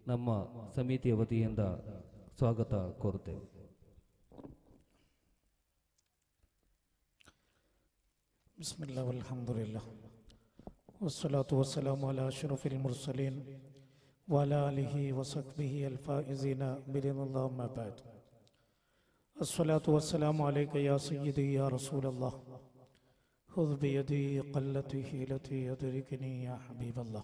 ನಮ್ಮ ಸಮಿತಿಯ ವತಿಯಿಂದ ಸ್ವಾಗತ ಕೋರುತ್ತೇವೆ بسم الله والحمد لله والصلاة والسلام على أشرف المرسلين وعلى آله وصحبه الفائزين برضا الله ما بعد الصلاة والسلام عليك يا سيدي يا رسول الله خذ بيدي قلت حيلتي أدركني يا حبيب الله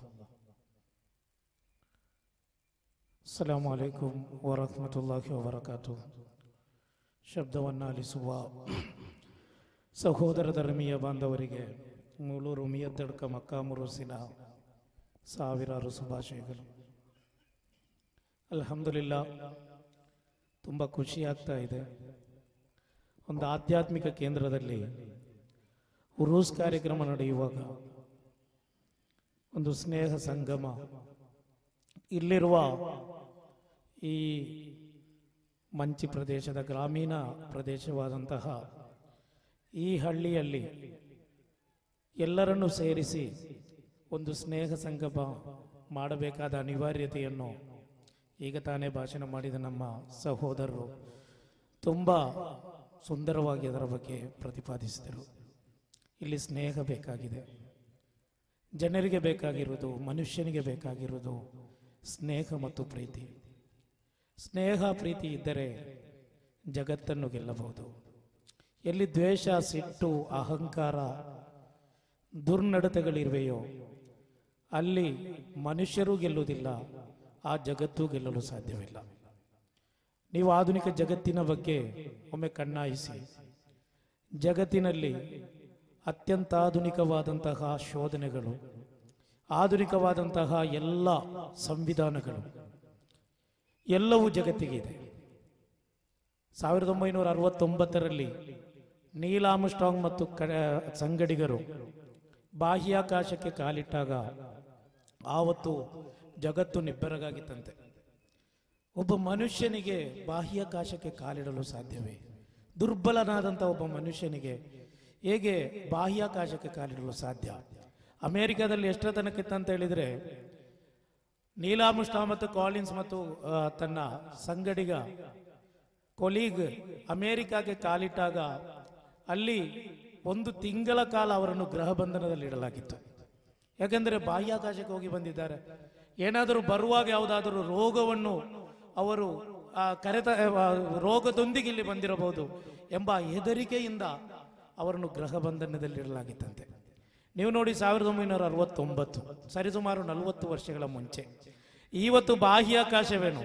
السلام عليكم ورحمة الله وبركاته ಶಬ್ದವನ್ನು ಆಲಿಸುವ ಸಹೋದರ ಧರ್ಮೀಯ ಬಾಂಧವರಿಗೆ ಮೂಲೂರು ಮಿಯದ್ದಡ್ಕ ಮಕ್ಕಾಮುರುಸಿನ ಸಾವಿರಾರು ಶುಭಾಶಯಗಳು ಅಲ್ಹಮ್ದುಲಿಲ್ಲ ತುಂಬ ಖುಷಿಯಾಗ್ತಾ ಇದೆ ಒಂದು ಆಧ್ಯಾತ್ಮಿಕ ಕೇಂದ್ರದಲ್ಲಿ ಉರೂಸ್ ಕಾರ್ಯಕ್ರಮ ನಡೆಯುವಾಗ ಒಂದು ಸ್ನೇಹ ಸಂಗಮ ಇಲ್ಲಿರುವ ಈ ಮಂಚಿ ಪ್ರದೇಶದ ಗ್ರಾಮೀಣ ಪ್ರದೇಶವಾದಂತಹ ಈ ಹಳ್ಳಿಯಲ್ಲಿ ಎಲ್ಲರನ್ನೂ ಸೇರಿಸಿ ಒಂದು ಸ್ನೇಹ ಸಂಗಮ ಮಾಡಬೇಕಾದ ಅನಿವಾರ್ಯತೆಯನ್ನು ಈಗ ತಾನೇ ಭಾಷಣ ಮಾಡಿದ ನಮ್ಮ ಸಹೋದರರು ತುಂಬ ಸುಂದರವಾಗಿ ಅದರ ಬಗ್ಗೆ ಪ್ರತಿಪಾದಿಸಿದರು ಇಲ್ಲಿ ಸ್ನೇಹ ಬೇಕಾಗಿದೆ ಜನರಿಗೆ ಬೇಕಾಗಿರುವುದು ಮನುಷ್ಯನಿಗೆ ಬೇಕಾಗಿರುವುದು ಸ್ನೇಹ ಮತ್ತು ಪ್ರೀತಿ ಸ್ನೇಹ ಪ್ರೀತಿ ಇದ್ದರೆ ಜಗತ್ತನ್ನು ಗೆಲ್ಲಬಹುದು ಎಲ್ಲಿ ದ್ವೇಷ ಸಿಟ್ಟು ಅಹಂಕಾರ ದುರ್ನಡತೆಗಳಿರುವೆಯೋ ಅಲ್ಲಿ ಮನುಷ್ಯರು ಗೆಲ್ಲುವುದಿಲ್ಲ ಆ ಜಗತ್ತು ಗೆಲ್ಲಲು ಸಾಧ್ಯವಿಲ್ಲ ನೀವು ಆಧುನಿಕ ಜಗತ್ತಿನ ಬಗ್ಗೆ ಒಮ್ಮೆ ಕಣ್ಣಾಯಿಸಿ ಜಗತ್ತಿನಲ್ಲಿ ಅತ್ಯಂತ ಆಧುನಿಕವಾದಂತಹ ಶೋಧನೆಗಳು ಆಧುನಿಕವಾದಂತಹ ಎಲ್ಲ ಸಂವಿಧಾನಗಳು ಎಲ್ಲವೂ ಜಗತ್ತಿಗೆ ಇದೆ ಸಾವಿರದ ಒಂಬೈನೂರ ಅರವತ್ತೊಂಬತ್ತರಲ್ಲಿ ನೀಲಾಮಸ್ಟ್ರಾಂಗ್ ಮತ್ತು ಕ ಸಂಗಡಿಗರು ಬಾಹ್ಯಾಕಾಶಕ್ಕೆ ಕಾಲಿಟ್ಟಾಗ ಆವತ್ತು ಜಗತ್ತು ನಿಬ್ಬರಗಾಗಿತ್ತಂತೆ ಒಬ್ಬ ಮನುಷ್ಯನಿಗೆ ಬಾಹ್ಯಾಕಾಶಕ್ಕೆ ಕಾಲಿಡಲು ಸಾಧ್ಯವೇ ದುರ್ಬಲನಾದಂಥ ಒಬ್ಬ ಮನುಷ್ಯನಿಗೆ ಹೇಗೆ ಬಾಹ್ಯಾಕಾಶಕ್ಕೆ ಕಾಲಿಡಲು ಸಾಧ್ಯ ಅಮೆರಿಕದಲ್ಲಿ ಎಷ್ಟರ ತನಕಿತ್ತು ಅಂತ ಹೇಳಿದರೆ ನೀಲಾಮುಷ್ಟಾ ಮತ್ತು ಕಾಲಿನ್ಸ್ ಮತ್ತು ಆ, ತನ್ನ ಸಂಗಡಿಗ ಕೊಲೀಗ್ ಅಮೇರಿಕಾಗೆ ಕಾಲಿಟ್ಟಾಗ ಅಲ್ಲಿ ಒಂದು ತಿಂಗಳ ಕಾಲ ಅವರನ್ನು ಗೃಹ ಬಂಧನದಲ್ಲಿ ಇಡಲಾಗಿತ್ತು ಯಾಕೆಂದರೆ ಬಾಹ್ಯಾಕಾಶಕ್ಕೆ ಹೋಗಿ ಬಂದಿದ್ದಾರೆ ಏನಾದರೂ ಬರುವಾಗ ಯಾವುದಾದರೂ ರೋಗವನ್ನು ಅವರು ಆ, ಕರೆತ ಆ, ರೋಗದೊಂದಿಗೆ ಇಲ್ಲಿ ಬಂದಿರಬಹುದು ಎಂಬ ಹೆದರಿಕೆಯಿಂದ ಅವರನ್ನು ಗೃಹ ಬಂಧನದಲ್ಲಿ ಇಡಲಾಗಿತ್ತಂತೆ ನೀವು ನೋಡಿ ಸಾವಿರದ ಒಂಬೈನೂರ ಅರವತ್ತೊಂಬತ್ತು ಸರಿಸುಮಾರು ನಲವತ್ತು ವರ್ಷಗಳ ಮುಂಚೆ ಇವತ್ತು ಬಾಹ್ಯಾಕಾಶವೇನು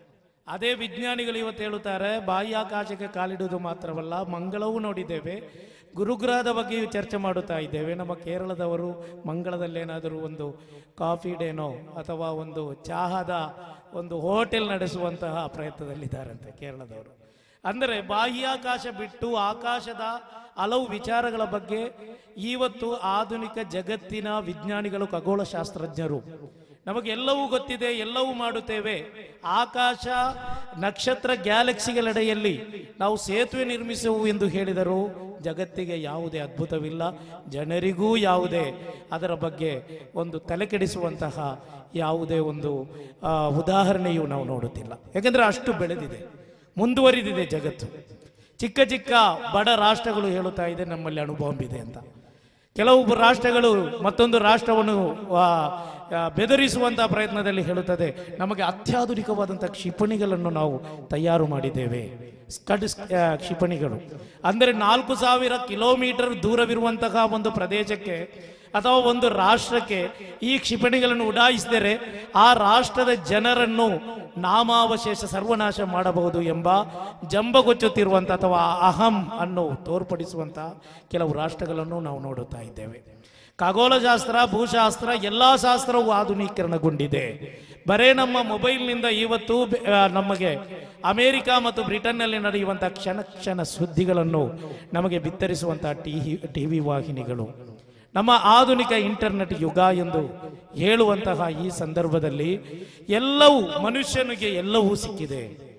ಅದೇ ವಿಜ್ಞಾನಿಗಳು ಇವತ್ತು ಹೇಳುತ್ತಾರೆ ಬಾಹ್ಯಾಕಾಶಕ್ಕೆ ಕಾಲಿಡುವುದು ಮಾತ್ರವಲ್ಲ ಮಂಗಳವೂ ನೋಡಿದ್ದೇವೆ ಗುರುಗ್ರಹದ ಬಗ್ಗೆಯೂ ಚರ್ಚೆ ಮಾಡುತ್ತಾ ಇದ್ದೇವೆ ನಮ್ಮ ಕೇರಳದವರು ಮಂಗಳದಲ್ಲೇನಾದರೂ ಒಂದು ಕಾಫಿ ಡೇನೋ ಅಥವಾ ಒಂದು ಚಹಾದ ಒಂದು ಹೋಟೆಲ್ ನಡೆಸುವಂತಹ ಪ್ರಯತ್ನದಲ್ಲಿದ್ದಾರಂತೆ ಕೇರಳದವರು ಅಂದರೆ ಬಾಹ್ಯಾಕಾಶ ಬಿಟ್ಟು ಆಕಾಶದ ಹಲವು ವಿಚಾರಗಳ ಬಗ್ಗೆ ಇವತ್ತು ಆಧುನಿಕ ಜಗತ್ತಿನ ವಿಜ್ಞಾನಿಗಳು ಖಗೋಳಶಾಸ್ತ್ರಜ್ಞರು ನಮಗೆ ಎಲ್ಲವೂ ಗೊತ್ತಿದೆ ಎಲ್ಲವೂ ಮಾಡುತ್ತೇವೆ ಆಕಾಶ ನಕ್ಷತ್ರ ಗ್ಯಾಲಕ್ಸಿಗಳೆಡೆಯಲ್ಲಿ ನಾವು ಸೇತುವೆ ನಿರ್ಮಿಸುವು ಎಂದು ಹೇಳಿದರು ಜಗತ್ತಿಗೆ ಯಾವುದೇ ಅದ್ಭುತವಿಲ್ಲ ಜನರಿಗೂ ಯಾವುದೇ ಅದರ ಬಗ್ಗೆ ಒಂದು ತಲೆಕೆಡಿಸುವಂತಹ ಯಾವುದೇ ಒಂದು ಆ, ಉದಾಹರಣೆಯು ನಾವು ನೋಡುತ್ತಿಲ್ಲ ಯಾಕೆಂದರೆ ಅಷ್ಟು ಬೆಳೆದಿದೆ ಮುಂದುವರಿದಿದೆ ಜಗತ್ತು ಚಿಕ್ಕ ಚಿಕ್ಕ ಬಡ ರಾಷ್ಟ್ರಗಳು ಹೇಳುತ್ತಾ ಇದೆ ನಮ್ಮಲ್ಲಿ ಅಣುಬಾಂಬ್ ಇದೆ ಅಂತ ಕೆಲವು ರಾಷ್ಟ್ರಗಳು ಮತ್ತೊಂದು ರಾಷ್ಟ್ರವನ್ನು ಆ, ಆ, ಬೆದರಿಸುವಂತಹ ಪ್ರಯತ್ನದಲ್ಲಿ ಹೇಳುತ್ತದೆ ನಮಗೆ ಅತ್ಯಾಧುನಿಕವಾದಂತಹ ಕ್ಷಿಪಣಿಗಳನ್ನು ನಾವು ತಯಾರು ಮಾಡಿದ್ದೇವೆ ಸ್ಕಡ್ ಆ, ಕ್ಷಿಪಣಿಗಳು ಅಂದರೆ ನಾಲ್ಕು ಸಾವಿರ ಕಿಲೋಮೀಟರ್ ದೂರವಿರುವಂತಹ ಒಂದು ಪ್ರದೇಶಕ್ಕೆ ಅಥವಾ ಒಂದು ರಾಷ್ಟ್ರಕ್ಕೆ ಈ ಕ್ಷಿಪಣಿಗಳನ್ನು ಉಡಾಯಿಸಿದರೆ ಆ ರಾಷ್ಟ್ರದ ಜನರನ್ನು ನಾಮಾವಶೇಷ ಸರ್ವನಾಶ ಮಾಡಬಹುದು ಎಂಬ ಜಂಬಗೊಚ್ಚುತ್ತಿರುವಂಥ ಅಥವಾ ಅಹಂ ಅನ್ನು ತೋರ್ಪಡಿಸುವಂಥ ಕೆಲವು ರಾಷ್ಟ್ರಗಳನ್ನು ನಾವು ನೋಡುತ್ತಾ ಇದ್ದೇವೆ ಖಗೋಳಶಾಸ್ತ್ರ ಭೂಶಾಸ್ತ್ರ ಎಲ್ಲ ಶಾಸ್ತ್ರವು ಆಧುನೀಕರಣಗೊಂಡಿದೆ ಬರೇ ನಮ್ಮ ಮೊಬೈಲ್ನಿಂದ ಇವತ್ತು ಬೆ- ಆ, ನಮಗೆ ಅಮೆರಿಕ ಮತ್ತು ಬ್ರಿಟನ್ನಲ್ಲಿ ನಡೆಯುವಂಥ ಕ್ಷಣ ಕ್ಷಣ ಸುದ್ದಿಗಳನ್ನು ನಮಗೆ ಬಿತ್ತರಿಸುವಂಥ ಟಿ ಟಿ ವಿ ವಾಹಿನಿಗಳು ನಮ್ಮ ಆಧುನಿಕ ಇಂಟರ್ನೆಟ್ ಯುಗ ಎಂದು ಹೇಳುವಂತಹ ಈ ಸಂದರ್ಭದಲ್ಲಿ ಎಲ್ಲವೂ ಮನುಷ್ಯನಿಗೆ ಎಲ್ಲವೂ ಸಿಕ್ಕಿದೆ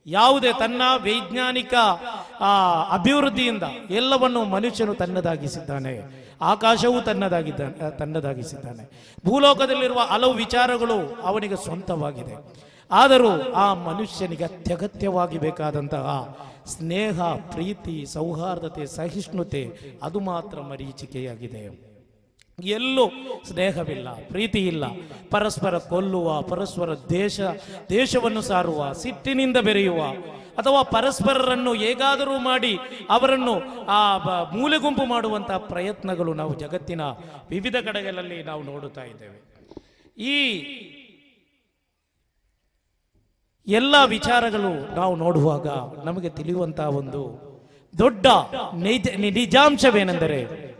ಯಾವುದೇ ತನ್ನ ವೈಜ್ಞಾನಿಕ ಆ, ಅಭಿವೃದ್ಧಿಯಿಂದ ಎಲ್ಲವನ್ನು ಮನುಷ್ಯನು ತನ್ನದಾಗಿಸಿದ್ದಾನೆ ಆಕಾಶವು ತನ್ನದಾಗಿದ್ದಾನೆ ತನ್ನದಾಗಿಸಿದ್ದಾನೆ ಭೂಲೋಕದಲ್ಲಿರುವ ಹಲವು ವಿಚಾರಗಳು ಅವನಿಗೆ ಸ್ವಂತವಾಗಿದೆ ಆದರೂ ಆ ಮನುಷ್ಯನಿಗೆ ಅತ್ಯಗತ್ಯವಾಗಿ ಬೇಕಾದಂತಹ ಸ್ನೇಹ ಪ್ರೀತಿ ಸೌಹಾರ್ದತೆ ಸಹಿಷ್ಣುತೆ ಅದು ಮಾತ್ರ ಮರೀಚಿಕೆಯಾಗಿದೆ ಎಲ್ಲೂ ಸ್ನೇಹವಿಲ್ಲ ಪ್ರೀತಿ ಇಲ್ಲ ಪರಸ್ಪರ ಕೊಲ್ಲುವ ಪರಸ್ಪರ ದೇಶ ದೇಶವನ್ನು ಸಾರುವ ಸಿಟ್ಟಿನಿಂದ ಬೆರೆಯುವ ಅಥವಾ ಪರಸ್ಪರರನ್ನು ಹೇಗಾದರೂ ಮಾಡಿ ಅವರನ್ನು ಆ ಬ- ಮೂಲೆಗುಂಪು ಮಾಡುವಂತಹ ಪ್ರಯತ್ನಗಳು ನಾವು ಜಗತ್ತಿನ ವಿವಿಧ ಕಡೆಗಳಲ್ಲಿ ನಾವು ನೋಡುತ್ತಾ ಇದ್ದೇವೆ ಈ ಎಲ್ಲ ವಿಚಾರಗಳು ನಾವು ನೋಡುವಾಗ ನಮಗೆ ತಿಳಿಯುವಂತಹ ಒಂದು ದೊಡ್ಡ ನೈಜ ನಿಜಾಂಶವೇನೆಂದರೆ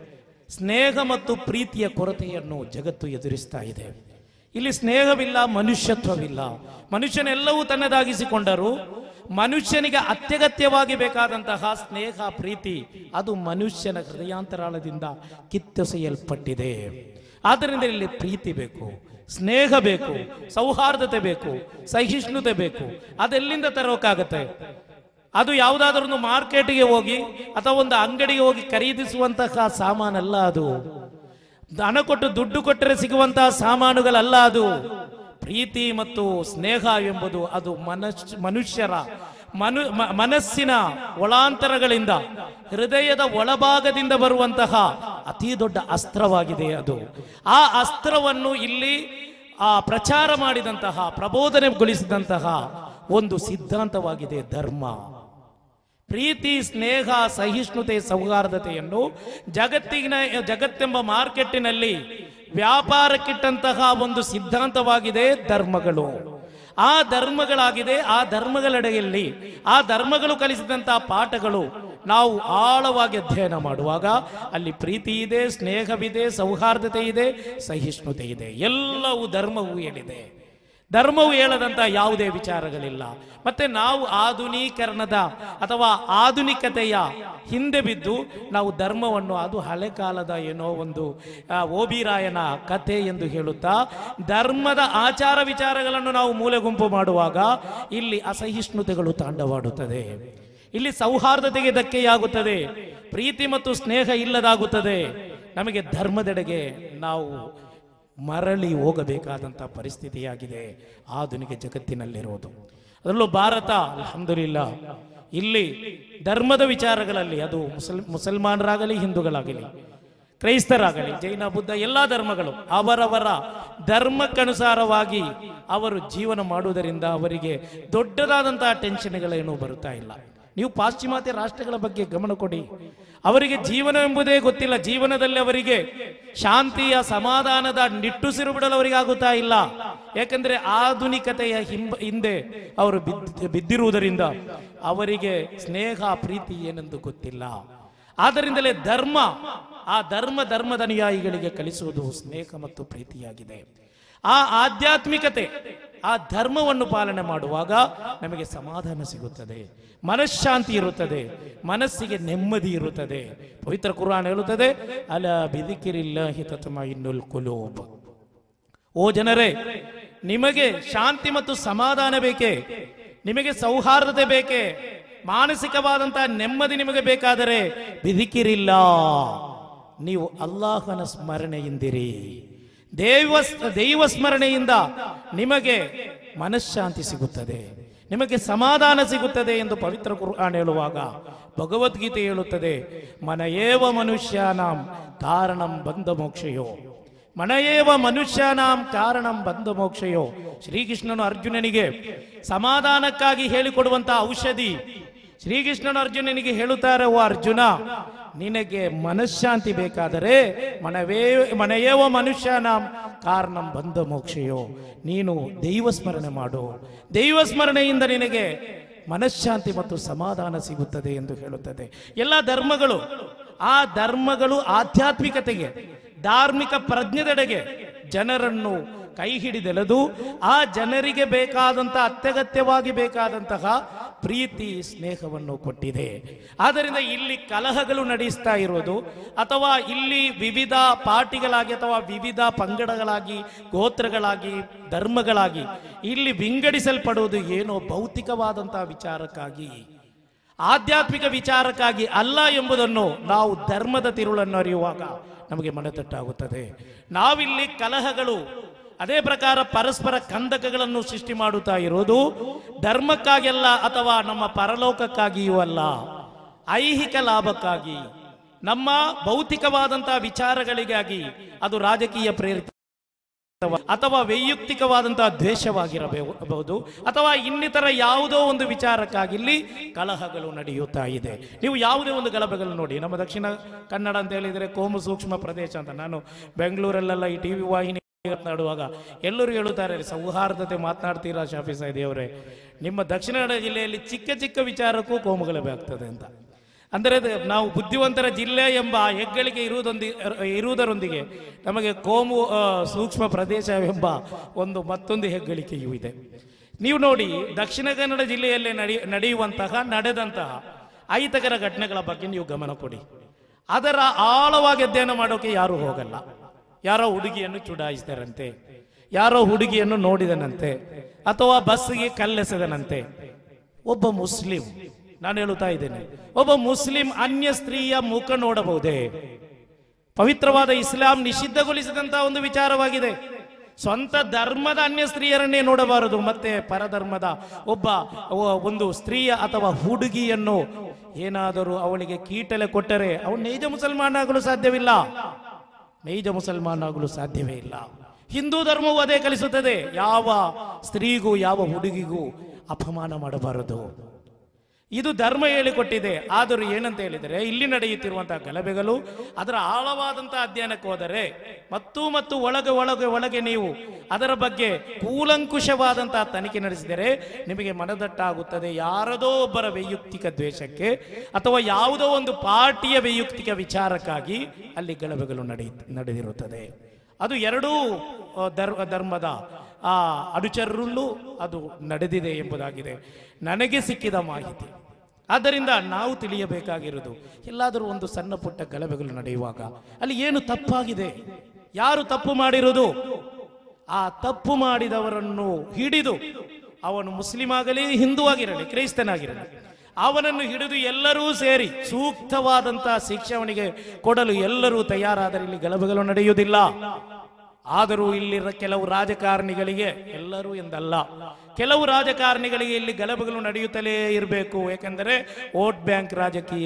ಸ್ನೇಹ ಮತ್ತು ಪ್ರೀತಿಯ ಕೊರತೆಯನ್ನು ಜಗತ್ತು ಎದುರಿಸ್ತಾ ಇದೆ ಇಲ್ಲಿ ಸ್ನೇಹವಿಲ್ಲ ಮನುಷ್ಯತ್ವವಿಲ್ಲ ಮನುಷ್ಯನೆಲ್ಲವೂ ತನ್ನದಾಗಿಸಿಕೊಂಡರು ಮನುಷ್ಯನಿಗೆ ಅತ್ಯಗತ್ಯವಾಗಿ ಬೇಕಾದಂತಹ ಸ್ನೇಹ ಪ್ರೀತಿ ಅದು ಮನುಷ್ಯನ ಹೃದಯಾಂತರಾಳದಿಂದ ಕಿತ್ತೊಸೆಯಲ್ಪಟ್ಟಿದೆ ಆದ್ದರಿಂದ ಇಲ್ಲಿ ಪ್ರೀತಿ ಬೇಕು ಸ್ನೇಹ ಬೇಕು ಸೌಹಾರ್ದತೆ ಬೇಕು ಸಹಿಷ್ಣುತೆ ಬೇಕು ಅದೆಲ್ಲಿಂದ ತರೋಕ್ಕಾಗತ್ತೆ ಅದು ಯಾವುದಾದ್ರೂ ಒಂದು ಮಾರ್ಕೆಟ್ಗೆ ಹೋಗಿ ಅಥವಾ ಒಂದು ಅಂಗಡಿಗೆ ಹೋಗಿ ಖರೀದಿಸುವಂತಹ ಸಾಮಾನಲ್ಲ ಅದು ಹಣ ಕೊಟ್ಟು ದುಡ್ಡು ಕೊಟ್ಟರೆ ಸಿಗುವಂತಹ ಸಾಮಾನುಗಳಲ್ಲ ಅದು ಪ್ರೀತಿ ಮತ್ತು ಸ್ನೇಹ ಎಂಬುದು ಅದು ಮನಶ್ ಮನುಷ್ಯರ ಮನು ಮ- ಮನಸ್ಸಿನ ಒಳಾಂತರಗಳಿಂದ ಹೃದಯದ ಒಳಭಾಗದಿಂದ ಬರುವಂತಹ ಅತಿ ದೊಡ್ಡ ಅಸ್ತ್ರವಾಗಿದೆ ಅದು ಆ ಅಸ್ತ್ರವನ್ನು ಇಲ್ಲಿ ಆ ಪ್ರಚಾರ ಮಾಡಿದಂತಹ ಪ್ರಬೋಧನೆಗೊಳಿಸಿದಂತಹ ಒಂದು ಸಿದ್ಧಾಂತವಾಗಿದೆ ಧರ್ಮ ಪ್ರೀತಿ ಸ್ನೇಹ ಸಹಿಷ್ಣುತೆ ಸೌಹಾರ್ದತೆಯನ್ನು ಜಗತ್ತಿನ ಜಗತ್ತೆಂಬ ಮಾರ್ಕೆಟ್ಟಿನಲ್ಲಿ ವ್ಯಾಪಾರಕ್ಕಿಟ್ಟಂತಹ ಒಂದು ಸಿದ್ಧಾಂತವಾಗಿದೆ ಧರ್ಮಗಳು ಆ ಧರ್ಮಗಳಾಗಿದೆ ಆ ಧರ್ಮಗಳೆಡೆಯಲ್ಲಿ ಆ ಧರ್ಮಗಳು ಕಲಿಸಿದಂತಹ ಪಾಠಗಳು ನಾವು ಆಳವಾಗಿ ಅಧ್ಯಯನ ಮಾಡುವಾಗ ಅಲ್ಲಿ ಪ್ರೀತಿ ಇದೆ ಸ್ನೇಹವಿದೆ ಸೌಹಾರ್ದತೆ ಇದೆ ಸಹಿಷ್ಣುತೆ ಇದೆ ಎಲ್ಲವೂ ಧರ್ಮವು ಹೇಳಿದೆ ಧರ್ಮವು ಹೇಳದಂತ ಯಾವುದೇ ವಿಚಾರಗಳಿಲ್ಲ ಮತ್ತೆ ನಾವು ಆಧುನೀಕರಣದ ಅಥವಾ ಆಧುನಿಕತೆಯ ಹಿಂದೆ ಬಿದ್ದು ನಾವು ಧರ್ಮವನ್ನು ಅದು ಹಳೆ ಕಾಲದ ಏನೋ ಒಂದು ಆ, ಓಬಿರಾಯನ ಕಥೆ ಎಂದು ಹೇಳುತ್ತಾ ಧರ್ಮದ ಆಚಾರ ವಿಚಾರಗಳನ್ನು ನಾವು ಮೂಲೆಗುಂಪು ಮಾಡುವಾಗ ಇಲ್ಲಿ ಅಸಹಿಷ್ಣುತೆಗಳು ತಾಂಡವಾಡುತ್ತದೆ ಇಲ್ಲಿ ಸೌಹಾರ್ದತೆಗೆ ಧಕ್ಕೆಯಾಗುತ್ತದೆ ಪ್ರೀತಿ ಮತ್ತು ಸ್ನೇಹ ಇಲ್ಲದಾಗುತ್ತದೆ ನಮಗೆ ಧರ್ಮದೆಡೆಗೆ ನಾವು ಮರಳಿ ಹೋಗಬೇಕಾದಂಥ ಪರಿಸ್ಥಿತಿಯಾಗಿದೆ ಆಧುನಿಕ ಜಗತ್ತಿನಲ್ಲಿರುವುದು ಅದರಲ್ಲೂ ಭಾರತ ಅಲ್ಹಮ್ದುಲಿಲ್ಲ ಇಲ್ಲಿ ಧರ್ಮದ ವಿಚಾರಗಳಲ್ಲಿ ಅದು ಮುಸಲ್ ಮುಸಲ್ಮಾನರಾಗಲಿ ಹಿಂದೂಗಳಾಗಲಿ ಕ್ರೈಸ್ತರಾಗಲಿ ಜೈನ ಬುದ್ಧ ಎಲ್ಲ ಧರ್ಮಗಳು ಅವರವರ ಧರ್ಮಕ್ಕನುಸಾರವಾಗಿ ಅವರು ಜೀವನ ಮಾಡುವುದರಿಂದ ಅವರಿಗೆ ದೊಡ್ಡದಾದಂತಹ ಟೆನ್ಷನ್ಗಳೇನೂ ಬರುತ್ತಾ ಇಲ್ಲ ನೀವು ಪಾಶ್ಚಿಮಾತ್ಯ ರಾಷ್ಟ್ರಗಳ ಬಗ್ಗೆ ಗಮನ ಕೊಡಿ ಅವರಿಗೆ ಜೀವನ ಎಂಬುದೇ ಗೊತ್ತಿಲ್ಲ ಜೀವನದಲ್ಲಿ ಅವರಿಗೆ ಶಾಂತಿಯ ಸಮಾಧಾನದ ನಿಟ್ಟುಸಿರು ಬಿಡಲು ಅವರಿಗೆ ಆಗುತ್ತಾ ಇಲ್ಲ ಯಾಕಂದ್ರೆ ಆಧುನಿಕತೆಯ ಹಿಂಬ ಹಿಂದೆ ಅವರು ಬಿದ್ದ ಬಿದ್ದಿರುವುದರಿಂದ ಅವರಿಗೆ ಸ್ನೇಹ ಪ್ರೀತಿ ಏನೆಂದು ಗೊತ್ತಿಲ್ಲ ಆದ್ದರಿಂದಲೇ ಧರ್ಮ ಆ ಧರ್ಮ ಧರ್ಮದ ಅನುಯಾಯಿಗಳಿಗೆ ಕಲಿಸುವುದು ಸ್ನೇಹ ಮತ್ತು ಪ್ರೀತಿಯಾಗಿದೆ ಆ ಆಧ್ಯಾತ್ಮಿಕತೆ ಆ ಧರ್ಮವನ್ನು ಪಾಲನೆ ಮಾಡುವಾಗ ನಮಗೆ ಸಮಾಧಾನ ಸಿಗುತ್ತದೆ ಮನಃಶಾಂತಿ ಇರುತ್ತದೆ ಮನಸ್ಸಿಗೆ ನೆಮ್ಮದಿ ಇರುತ್ತದೆ ಪವಿತ್ರ ಕುರಾನ್ ಹೇಳುತ್ತದೆ ಅಲ ಬಿದಿಕಿರಿಲ್ಲಾಹಿ ತತ್ಮಇನ್ನುಲ್ ಕುಲೂಬ್ ಓ ಜನರೇ ನಿಮಗೆ ಶಾಂತಿ ಮತ್ತು ಸಮಾಧಾನ ಬೇಕೇ ನಿಮಗೆ ಸೌಹಾರ್ದತೆ ಬೇಕೇ ಮಾನಸಿಕವಾದಂತಹ ನೆಮ್ಮದಿ ನಿಮಗೆ ಬೇಕಾದರೆ ಬಿದಿಕಿರಿಲ್ಲ ನೀವು ಅಲ್ಲಾಹನ ಸ್ಮರಣೆಯಿಂದಿರಿ ದೇವ ದೈವ ಸ್ಮರಣೆಯಿಂದ ನಿಮಗೆ ಮನಃಶಾಂತಿ ಸಿಗುತ್ತದೆ ನಿಮಗೆ ಸಮಾಧಾನ ಸಿಗುತ್ತದೆ ಎಂದು ಪವಿತ್ರ ಕುರ್ಆನ್ ಹೇಳುವಾಗ ಭಗವದ್ಗೀತೆ ಹೇಳುತ್ತದೆ ಮನಯೇವ ಮನುಷ್ಯಾನಾಂ ಕಾರಣಂ ಬಂಧ ಮೋಕ್ಷಯೋ ಮನಯೇವ ಮನುಷ್ಯನಾಂ ಕಾರಣಂ ಬಂಧ ಮೋಕ್ಷಯೋ ಶ್ರೀಕೃಷ್ಣನು ಅರ್ಜುನನಿಗೆ ಸಮಾಧಾನಕ್ಕಾಗಿ ಹೇಳಿಕೊಡುವಂತಹ ಔಷಧಿ ಶ್ರೀಕೃಷ್ಣನು ಅರ್ಜುನನಿಗೆ ಹೇಳುತ್ತಾರೆ ಓ ಅರ್ಜುನ ನಿನಗೆ ಮನಃಶಾಂತಿ ಬೇಕಾದರೆ ಮನವೇ ಮನೆಯೇವ ಮನುಷ್ಯನಾಂ ಕಾರಣಂ ಬಂಧ ಮೋಕ್ಷಯೋ ನೀನು ದೈವ ಸ್ಮರಣೆ ಮಾಡು ದೈವ ಸ್ಮರಣೆಯಿಂದ ನಿನಗೆ ಮನಃಶಾಂತಿ ಮತ್ತು ಸಮಾಧಾನ ಸಿಗುತ್ತದೆ ಎಂದು ಹೇಳುತ್ತದೆ ಎಲ್ಲ ಧರ್ಮಗಳು ಆ ಧರ್ಮಗಳು ಆಧ್ಯಾತ್ಮಿಕತೆಗೆ ಧಾರ್ಮಿಕ ಪ್ರಜ್ಞೆದೆಡೆಗೆ ಜನರನ್ನು ಕೈ ಹಿಡಿದೆಳೆದು ಆ ಜನರಿಗೆ ಬೇಕಾದಂತಹ ಅತ್ಯಗತ್ಯವಾಗಿ ಬೇಕಾದಂತಹ ಪ್ರೀತಿ ಸ್ನೇಹವನ್ನು ಕೊಟ್ಟಿದೆ ಆದ್ದರಿಂದ ಇಲ್ಲಿ ಕಲಹಗಳು ನಡೆಸ್ತಾ ಇರೋದು ಅಥವಾ ಇಲ್ಲಿ ವಿವಿಧ ಪಾರ್ಟಿಗಳಾಗಿ ಅಥವಾ ವಿವಿಧ ಪಂಗಡಗಳಾಗಿ ಗೋತ್ರಗಳಾಗಿ ಧರ್ಮಗಳಾಗಿ ಇಲ್ಲಿ ವಿಂಗಡಿಸಲ್ಪಡುವುದು ಏನೋ ಭೌತಿಕವಾದಂತಹ ವಿಚಾರಕ್ಕಾಗಿ ಆಧ್ಯಾತ್ಮಿಕ ವಿಚಾರಕ್ಕಾಗಿ ಅಲ್ಲ ಎಂಬುದನ್ನು ನಾವು ಧರ್ಮದ ತಿರುಳನ್ನು ಅರಿಯುವಾಗ ನಮಗೆ ಮನತಟ್ಟಾಗುತ್ತದೆ ನಾವಿಲ್ಲಿ ಕಲಹಗಳು ಅದೇ ಪ್ರಕಾರ ಪರಸ್ಪರ ಕಂದಕಗಳನ್ನು ಸೃಷ್ಟಿ ಮಾಡುತ್ತಾ ಇರೋದು ಧರ್ಮಕ್ಕಾಗಿಯಲ್ಲ ಅಥವಾ ನಮ್ಮ ಪರಲೋಕಕ್ಕಾಗಿಯೂ ಅಲ್ಲ ಐಹಿಕ ಲಾಭಕ್ಕಾಗಿ ನಮ್ಮ ಭೌತಿಕವಾದಂತಹ ವಿಚಾರಗಳಿಗಾಗಿ ಅದು ರಾಜಕೀಯ ಪ್ರೇರಿತ ಅಥವಾ ವೈಯಕ್ತಿಕವಾದಂತಹ ದ್ವೇಷವಾಗಿರಬಹುದು ಅಥವಾ ಇನ್ನಿತರ ಯಾವುದೋ ಒಂದು ವಿಚಾರಕ್ಕಾಗಿ ಇಲ್ಲಿ ಕಲಹಗಳು ನಡೆಯುತ್ತಾ ಇದೆ ನೀವು ಯಾವುದೇ ಒಂದು ಗಲಭೆಗಳು ನೋಡಿ ನಮ್ಮ ದಕ್ಷಿಣ ಕನ್ನಡ ಅಂತ ಹೇಳಿದರೆ ಕೋಮು ಸೂಕ್ಷ್ಮ ಪ್ರದೇಶ ಅಂತ ನಾನು ಬೆಂಗಳೂರಲ್ಲೆಲ್ಲ ಈ ಟಿವಿ ವಾಹಿನಿ ಮಾತನಾಡುವಾಗ ಎಲ್ಲರೂ ಹೇಳುತ್ತಾರೆ ಸೌಹಾರ್ದತೆ ಮಾತನಾಡ್ತೀರಾ ಶಾಫಿ ಸಾಯಿದಿಯವರೇ ನಿಮ್ಮ ದಕ್ಷಿಣ ಕನ್ನಡ ಜಿಲ್ಲೆಯಲ್ಲಿ ಚಿಕ್ಕ ಚಿಕ್ಕ ವಿಚಾರಕ್ಕೂ ಕೋಮು ಗಲಭೆ ಆಗ್ತದೆ ಅಂತ ಅಂದರೆ ಅದು ನಾವು ಬುದ್ಧಿವಂತರ ಜಿಲ್ಲೆ ಎಂಬ ಹೆಗ್ಗಳಿಕೆ ಇರುವುದೊಂದಿ ಇರುವುದರೊಂದಿಗೆ ನಮಗೆ ಕೋಮು ಆ, ಸೂಕ್ಷ್ಮ ಪ್ರದೇಶ ಎಂಬ ಒಂದು ಮತ್ತೊಂದು ಹೆಗ್ಗಳಿಕೆಯೂ ಇದೆ ನೀವು ನೋಡಿ ದಕ್ಷಿಣ ಕನ್ನಡ ಜಿಲ್ಲೆಯಲ್ಲಿ ನಡೆ ನಡೆಯುವಂತಹ ನಡೆದಂತಹ ಅಹಿತಕರ ಘಟನೆಗಳ ಬಗ್ಗೆ ನೀವು ಗಮನ ಕೊಡಿ ಅದರ ಆಳವಾಗಿ ಅಧ್ಯಯನ ಮಾಡೋಕೆ ಯಾರು ಹೋಗಲ್ಲ ಯಾರೋ ಹುಡುಗಿಯನ್ನು ಚುಡಾಯಿಸಿದರಂತೆ ಯಾರೋ ಹುಡುಗಿಯನ್ನು ನೋಡಿದನಂತೆ ಅಥವಾ ಬಸ್ಸಿಗೆ ಕಲ್ಲೆಸೆದನಂತೆ ಒಬ್ಬ ಮುಸ್ಲಿಂ ನಾನು ಹೇಳುತ್ತಾ ಇದ್ದೇನೆ ಒಬ್ಬ ಮುಸ್ಲಿಂ ಅನ್ಯ ಸ್ತ್ರೀಯ ಮುಖ ನೋಡಬಹುದೇ ಪವಿತ್ರವಾದ ಇಸ್ಲಾಂ ನಿಷಿದ್ಧಗೊಳಿಸಿದಂತಹ ಒಂದು ವಿಚಾರವಾಗಿದೆ ಸ್ವಂತ ಧರ್ಮದ ಅನ್ಯ ಸ್ತ್ರೀಯರನ್ನೇ ನೋಡಬಾರದು ಮತ್ತೆ ಪರಧರ್ಮದ ಒಬ್ಬ ಒ- ಒಂದು ಸ್ತ್ರೀಯ ಅಥವಾ ಹುಡುಗಿಯನ್ನು ಏನಾದರೂ ಅವಳಿಗೆ ಕೀಟಲೆ ಕೊಟ್ಟರೆ ಅವನು ನೈಜ ಮುಸಲ್ಮಾನ ಆಗಲು ಸಾಧ್ಯವಿಲ್ಲ ನೈಜ ಮುಸಲ್ಮಾನ ಆಗಲು ಸಾಧ್ಯವೇ ಇಲ್ಲ ಹಿಂದೂ ಧರ್ಮವು ಅದೇ ಕಲಿಸುತ್ತದೆ ಯಾವ ಸ್ತ್ರೀಗೂ ಯಾವ ಹುಡುಗಿಗೂ ಅಪಮಾನ ಮಾಡಬಾರದು ಇದು ಧರ್ಮ ಹೇಳಿಕೊಟ್ಟಿದೆ ಆದರೂ ಏನಂತ ಹೇಳಿದರೆ ಇಲ್ಲಿ ನಡೆಯುತ್ತಿರುವಂತಹ ಗಲಭೆಗಳು ಅದರ ಆಳವಾದಂತಹ ಅಧ್ಯಯನಕ್ಕೆ ಹೋದರೆ ಮತ್ತು ಮತ್ತು ಒಳಗೆ ಒಳಗೆ ಒಳಗೆ ನೀವು ಅದರ ಬಗ್ಗೆ ಕೂಲಂಕುಷವಾದಂತಹ ತನಿಖೆ ನಡೆಸಿದರೆ ನಿಮಗೆ ಮನದಟ್ಟಾಗುತ್ತದೆ ಯಾರದೋ ಒಬ್ಬರ ವೈಯಕ್ತಿಕ ದ್ವೇಷಕ್ಕೆ ಅಥವಾ ಯಾವುದೋ ಒಂದು ಪಾರ್ಟಿಯ ವೈಯಕ್ತಿಕ ವಿಚಾರಕ್ಕಾಗಿ ಅಲ್ಲಿ ಗಲಭೆಗಳು ನಡೆಯ ನಡೆದಿರುತ್ತದೆ ಅದು ಎರಡೂ ಆ, ಧರ್ ಧರ್ಮದ ಆ ಅನುಚರರಲ್ಲೂ ಅದು ನಡೆದಿದೆ ಎಂಬುದಾಗಿದೆ ನನಗೆ ಸಿಕ್ಕಿದ ಮಾಹಿತಿ ಆದ್ದರಿಂದ ನಾವು ತಿಳಿಯಬೇಕಾಗಿರುವುದು ಎಲ್ಲಾದರೂ ಒಂದು ಸಣ್ಣ ಪುಟ್ಟ ಗಲಭೆಗಳು ನಡೆಯುವಾಗ ಅಲ್ಲಿ ಏನು ತಪ್ಪಾಗಿದೆ ಯಾರು ತಪ್ಪು ಮಾಡಿರುವುದು ಆ ತಪ್ಪು ಮಾಡಿದವರನ್ನು ಹಿಡಿದು ಅವನು ಮುಸ್ಲಿಂ ಆಗಲಿ ಹಿಂದೂ ಆಗಿರಲಿ ಕ್ರೈಸ್ತನಾಗಿರಲಿ ಅವನನ್ನು ಹಿಡಿದು ಎಲ್ಲರೂ ಸೇರಿ ಸೂಕ್ತವಾದಂತಹ ಶಿಕ್ಷೆ ಅವನಿಗೆ ಕೊಡಲು ಎಲ್ಲರೂ ತಯಾರಾದರೆ ಇಲ್ಲಿ ಗಲಭೆಗಳು ನಡೆಯುವುದಿಲ್ಲ ಆದರೂ ಇಲ್ಲಿರ ಕೆಲವು ರಾಜಕಾರಣಿಗಳಿಗೆ ಎಲ್ಲರೂ ಎಂದಲ್ಲ ಕೆಲವು ರಾಜಕಾರಣಿಗಳಿಗೆ ಇಲ್ಲಿ ಗಲಭೆಗಳು ನಡೆಯುತ್ತಲೇ ಇರಬೇಕು ಏಕೆಂದರೆ ವೋಟ್ ಬ್ಯಾಂಕ್ ರಾಜಕೀಯ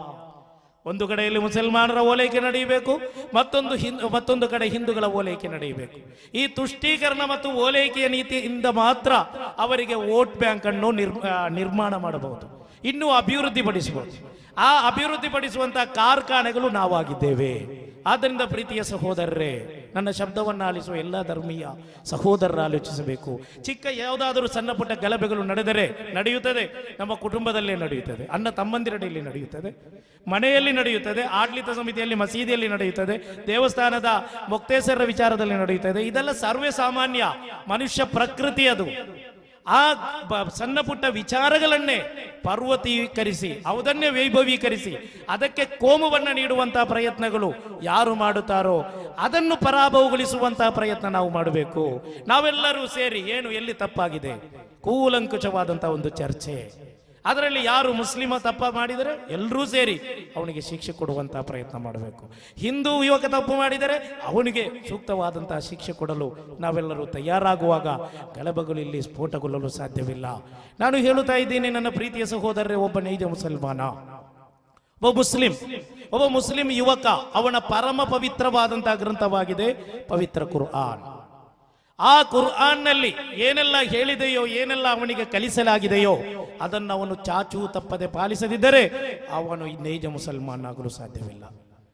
ಒಂದು ಕಡೆಯಲ್ಲಿ ಮುಸಲ್ಮಾನರ ಓಲೈಕೆ ನಡೆಯಬೇಕು ಮತ್ತೊಂದು ಹಿಂದ್ ಮತ್ತೊಂದು ಕಡೆ ಹಿಂದೂಗಳ ಓಲೈಕೆ ನಡೆಯಬೇಕು ಈ ತುಷ್ಟೀಕರಣ ಮತ್ತು ಓಲೈಕೆಯ ನೀತಿಯಿಂದ ಮಾತ್ರ ಅವರಿಗೆ ವೋಟ್ ಬ್ಯಾಂಕ್ ಅನ್ನು ನಿರ್ ಆ, ನಿರ್ಮಾಣ ಮಾಡಬಹುದು ಇನ್ನು ಅಭಿವೃದ್ಧಿ ಪಡಿಸಬಹುದು ಆ ಅಭಿವೃದ್ಧಿ ಪಡಿಸುವಂತಹ ಕಾರ್ಖಾನೆಗಳು ನಾವಾಗಿದ್ದೇವೆ ಆದ್ದರಿಂದ ಪ್ರೀತಿಯ ಸಹೋದರರೇ ನನ್ನ ಶಬ್ದವನ್ನು ಆಲಿಸುವ ಎಲ್ಲ ಧರ್ಮೀಯ ಸಹೋದರರ ಆಲೋಚಿಸಬೇಕು ಚಿಕ್ಕ ಯಾವುದಾದರೂ ಸಣ್ಣ ಪುಟ್ಟ ಗಲಭೆಗಳು ನಡೆದರೆ ನಡೆಯುತ್ತದೆ ನಮ್ಮ ಕುಟುಂಬದಲ್ಲೇ ನಡೆಯುತ್ತದೆ ಅಣ್ಣ ತಮ್ಮಂದಿರಡೆಯಲ್ಲಿ ನಡೆಯುತ್ತದೆ ಮನೆಯಲ್ಲಿ ನಡೆಯುತ್ತದೆ ಆಡಳಿತ ಸಮಿತಿಯಲ್ಲಿ ಮಸೀದಿಯಲ್ಲಿ ನಡೆಯುತ್ತದೆ ದೇವಸ್ಥಾನದ ಮೊಕ್ತೇಸರ ವಿಚಾರದಲ್ಲಿ ನಡೆಯುತ್ತದೆ ಇದೆಲ್ಲ ಸರ್ವೇ ಸಾಮಾನ್ಯ ಮನುಷ್ಯ ಪ್ರಕೃತಿ ಅದು ಆ ಬ- ಸಣ್ಣ ಪುಟ್ಟ ವಿಚಾರಗಳನ್ನೇ ಪರ್ವತೀಕರಿಸಿ ಅವದನ್ನೇ ವೈಭವೀಕರಿಸಿ ಅದಕ್ಕೆ ಕೋಮುವನ್ನ ನೀಡುವಂತಹ ಪ್ರಯತ್ನಗಳು ಯಾರು ಮಾಡುತ್ತಾರೋ ಅದನ್ನು ಪರಾಭವಗೊಳಿಸುವಂತಹ ಪ್ರಯತ್ನ ನಾವು ಮಾಡಬೇಕು ನಾವೆಲ್ಲರೂ ಸೇರಿ ಏನು ಎಲ್ಲಿ ತಪ್ಪಾಗಿದೆ ಕೂಲಂಕುಷವಾದಂತಹ ಒಂದು ಚರ್ಚೆ ಅದರಲ್ಲಿ ಯಾರು ಮುಸ್ಲಿಮ ತಪ್ಪ ಮಾಡಿದರೆ ಎಲ್ಲರೂ ಸೇರಿ ಅವನಿಗೆ ಶಿಕ್ಷೆ ಕೊಡುವಂತಹ ಪ್ರಯತ್ನ ಮಾಡಬೇಕು ಹಿಂದೂ ಯುವಕ ತಪ್ಪು ಮಾಡಿದರೆ ಅವನಿಗೆ ಸೂಕ್ತವಾದಂತಹ ಶಿಕ್ಷೆ ಕೊಡಲು ನಾವೆಲ್ಲರೂ ತಯಾರಾಗುವಾಗ ಗಲಭೆಗಳು ಇಲ್ಲಿ ಸ್ಫೋಟಗೊಳ್ಳಲು ಸಾಧ್ಯವಿಲ್ಲ ನಾನು ಹೇಳುತ್ತಾ ಇದ್ದೀನಿ ನನ್ನ ಪ್ರೀತಿಯ ಸಹೋದರರೇ ಒಬ್ಬ ನೈಜ ಮುಸಲ್ಮಾನ ಒಬ್ಬ ಮುಸ್ಲಿಂ ಒಬ್ಬ ಮುಸ್ಲಿಂ ಯುವಕ ಅವನ ಪರಮ ಪವಿತ್ರವಾದಂತಹ ಗ್ರಂಥವಾಗಿದೆ ಪವಿತ್ರ ಕುರ್ಆನ್ ಆ ಕುರ್ಆನ್ನಲ್ಲಿ ಏನೆಲ್ಲ ಹೇಳಿದೆಯೋ ಏನೆಲ್ಲ ಅವನಿಗೆ ಕಲಿಸಲಾಗಿದೆಯೋ ಅದನ್ನು ಅವನು ಚಾಚು ತಪ್ಪದೆ ಪಾಲಿಸದಿದ್ದರೆ ಅವನು ಈ ನೈಜ ಮುಸಲ್ಮಾನ್ ಆಗಲು ಸಾಧ್ಯವಿಲ್ಲ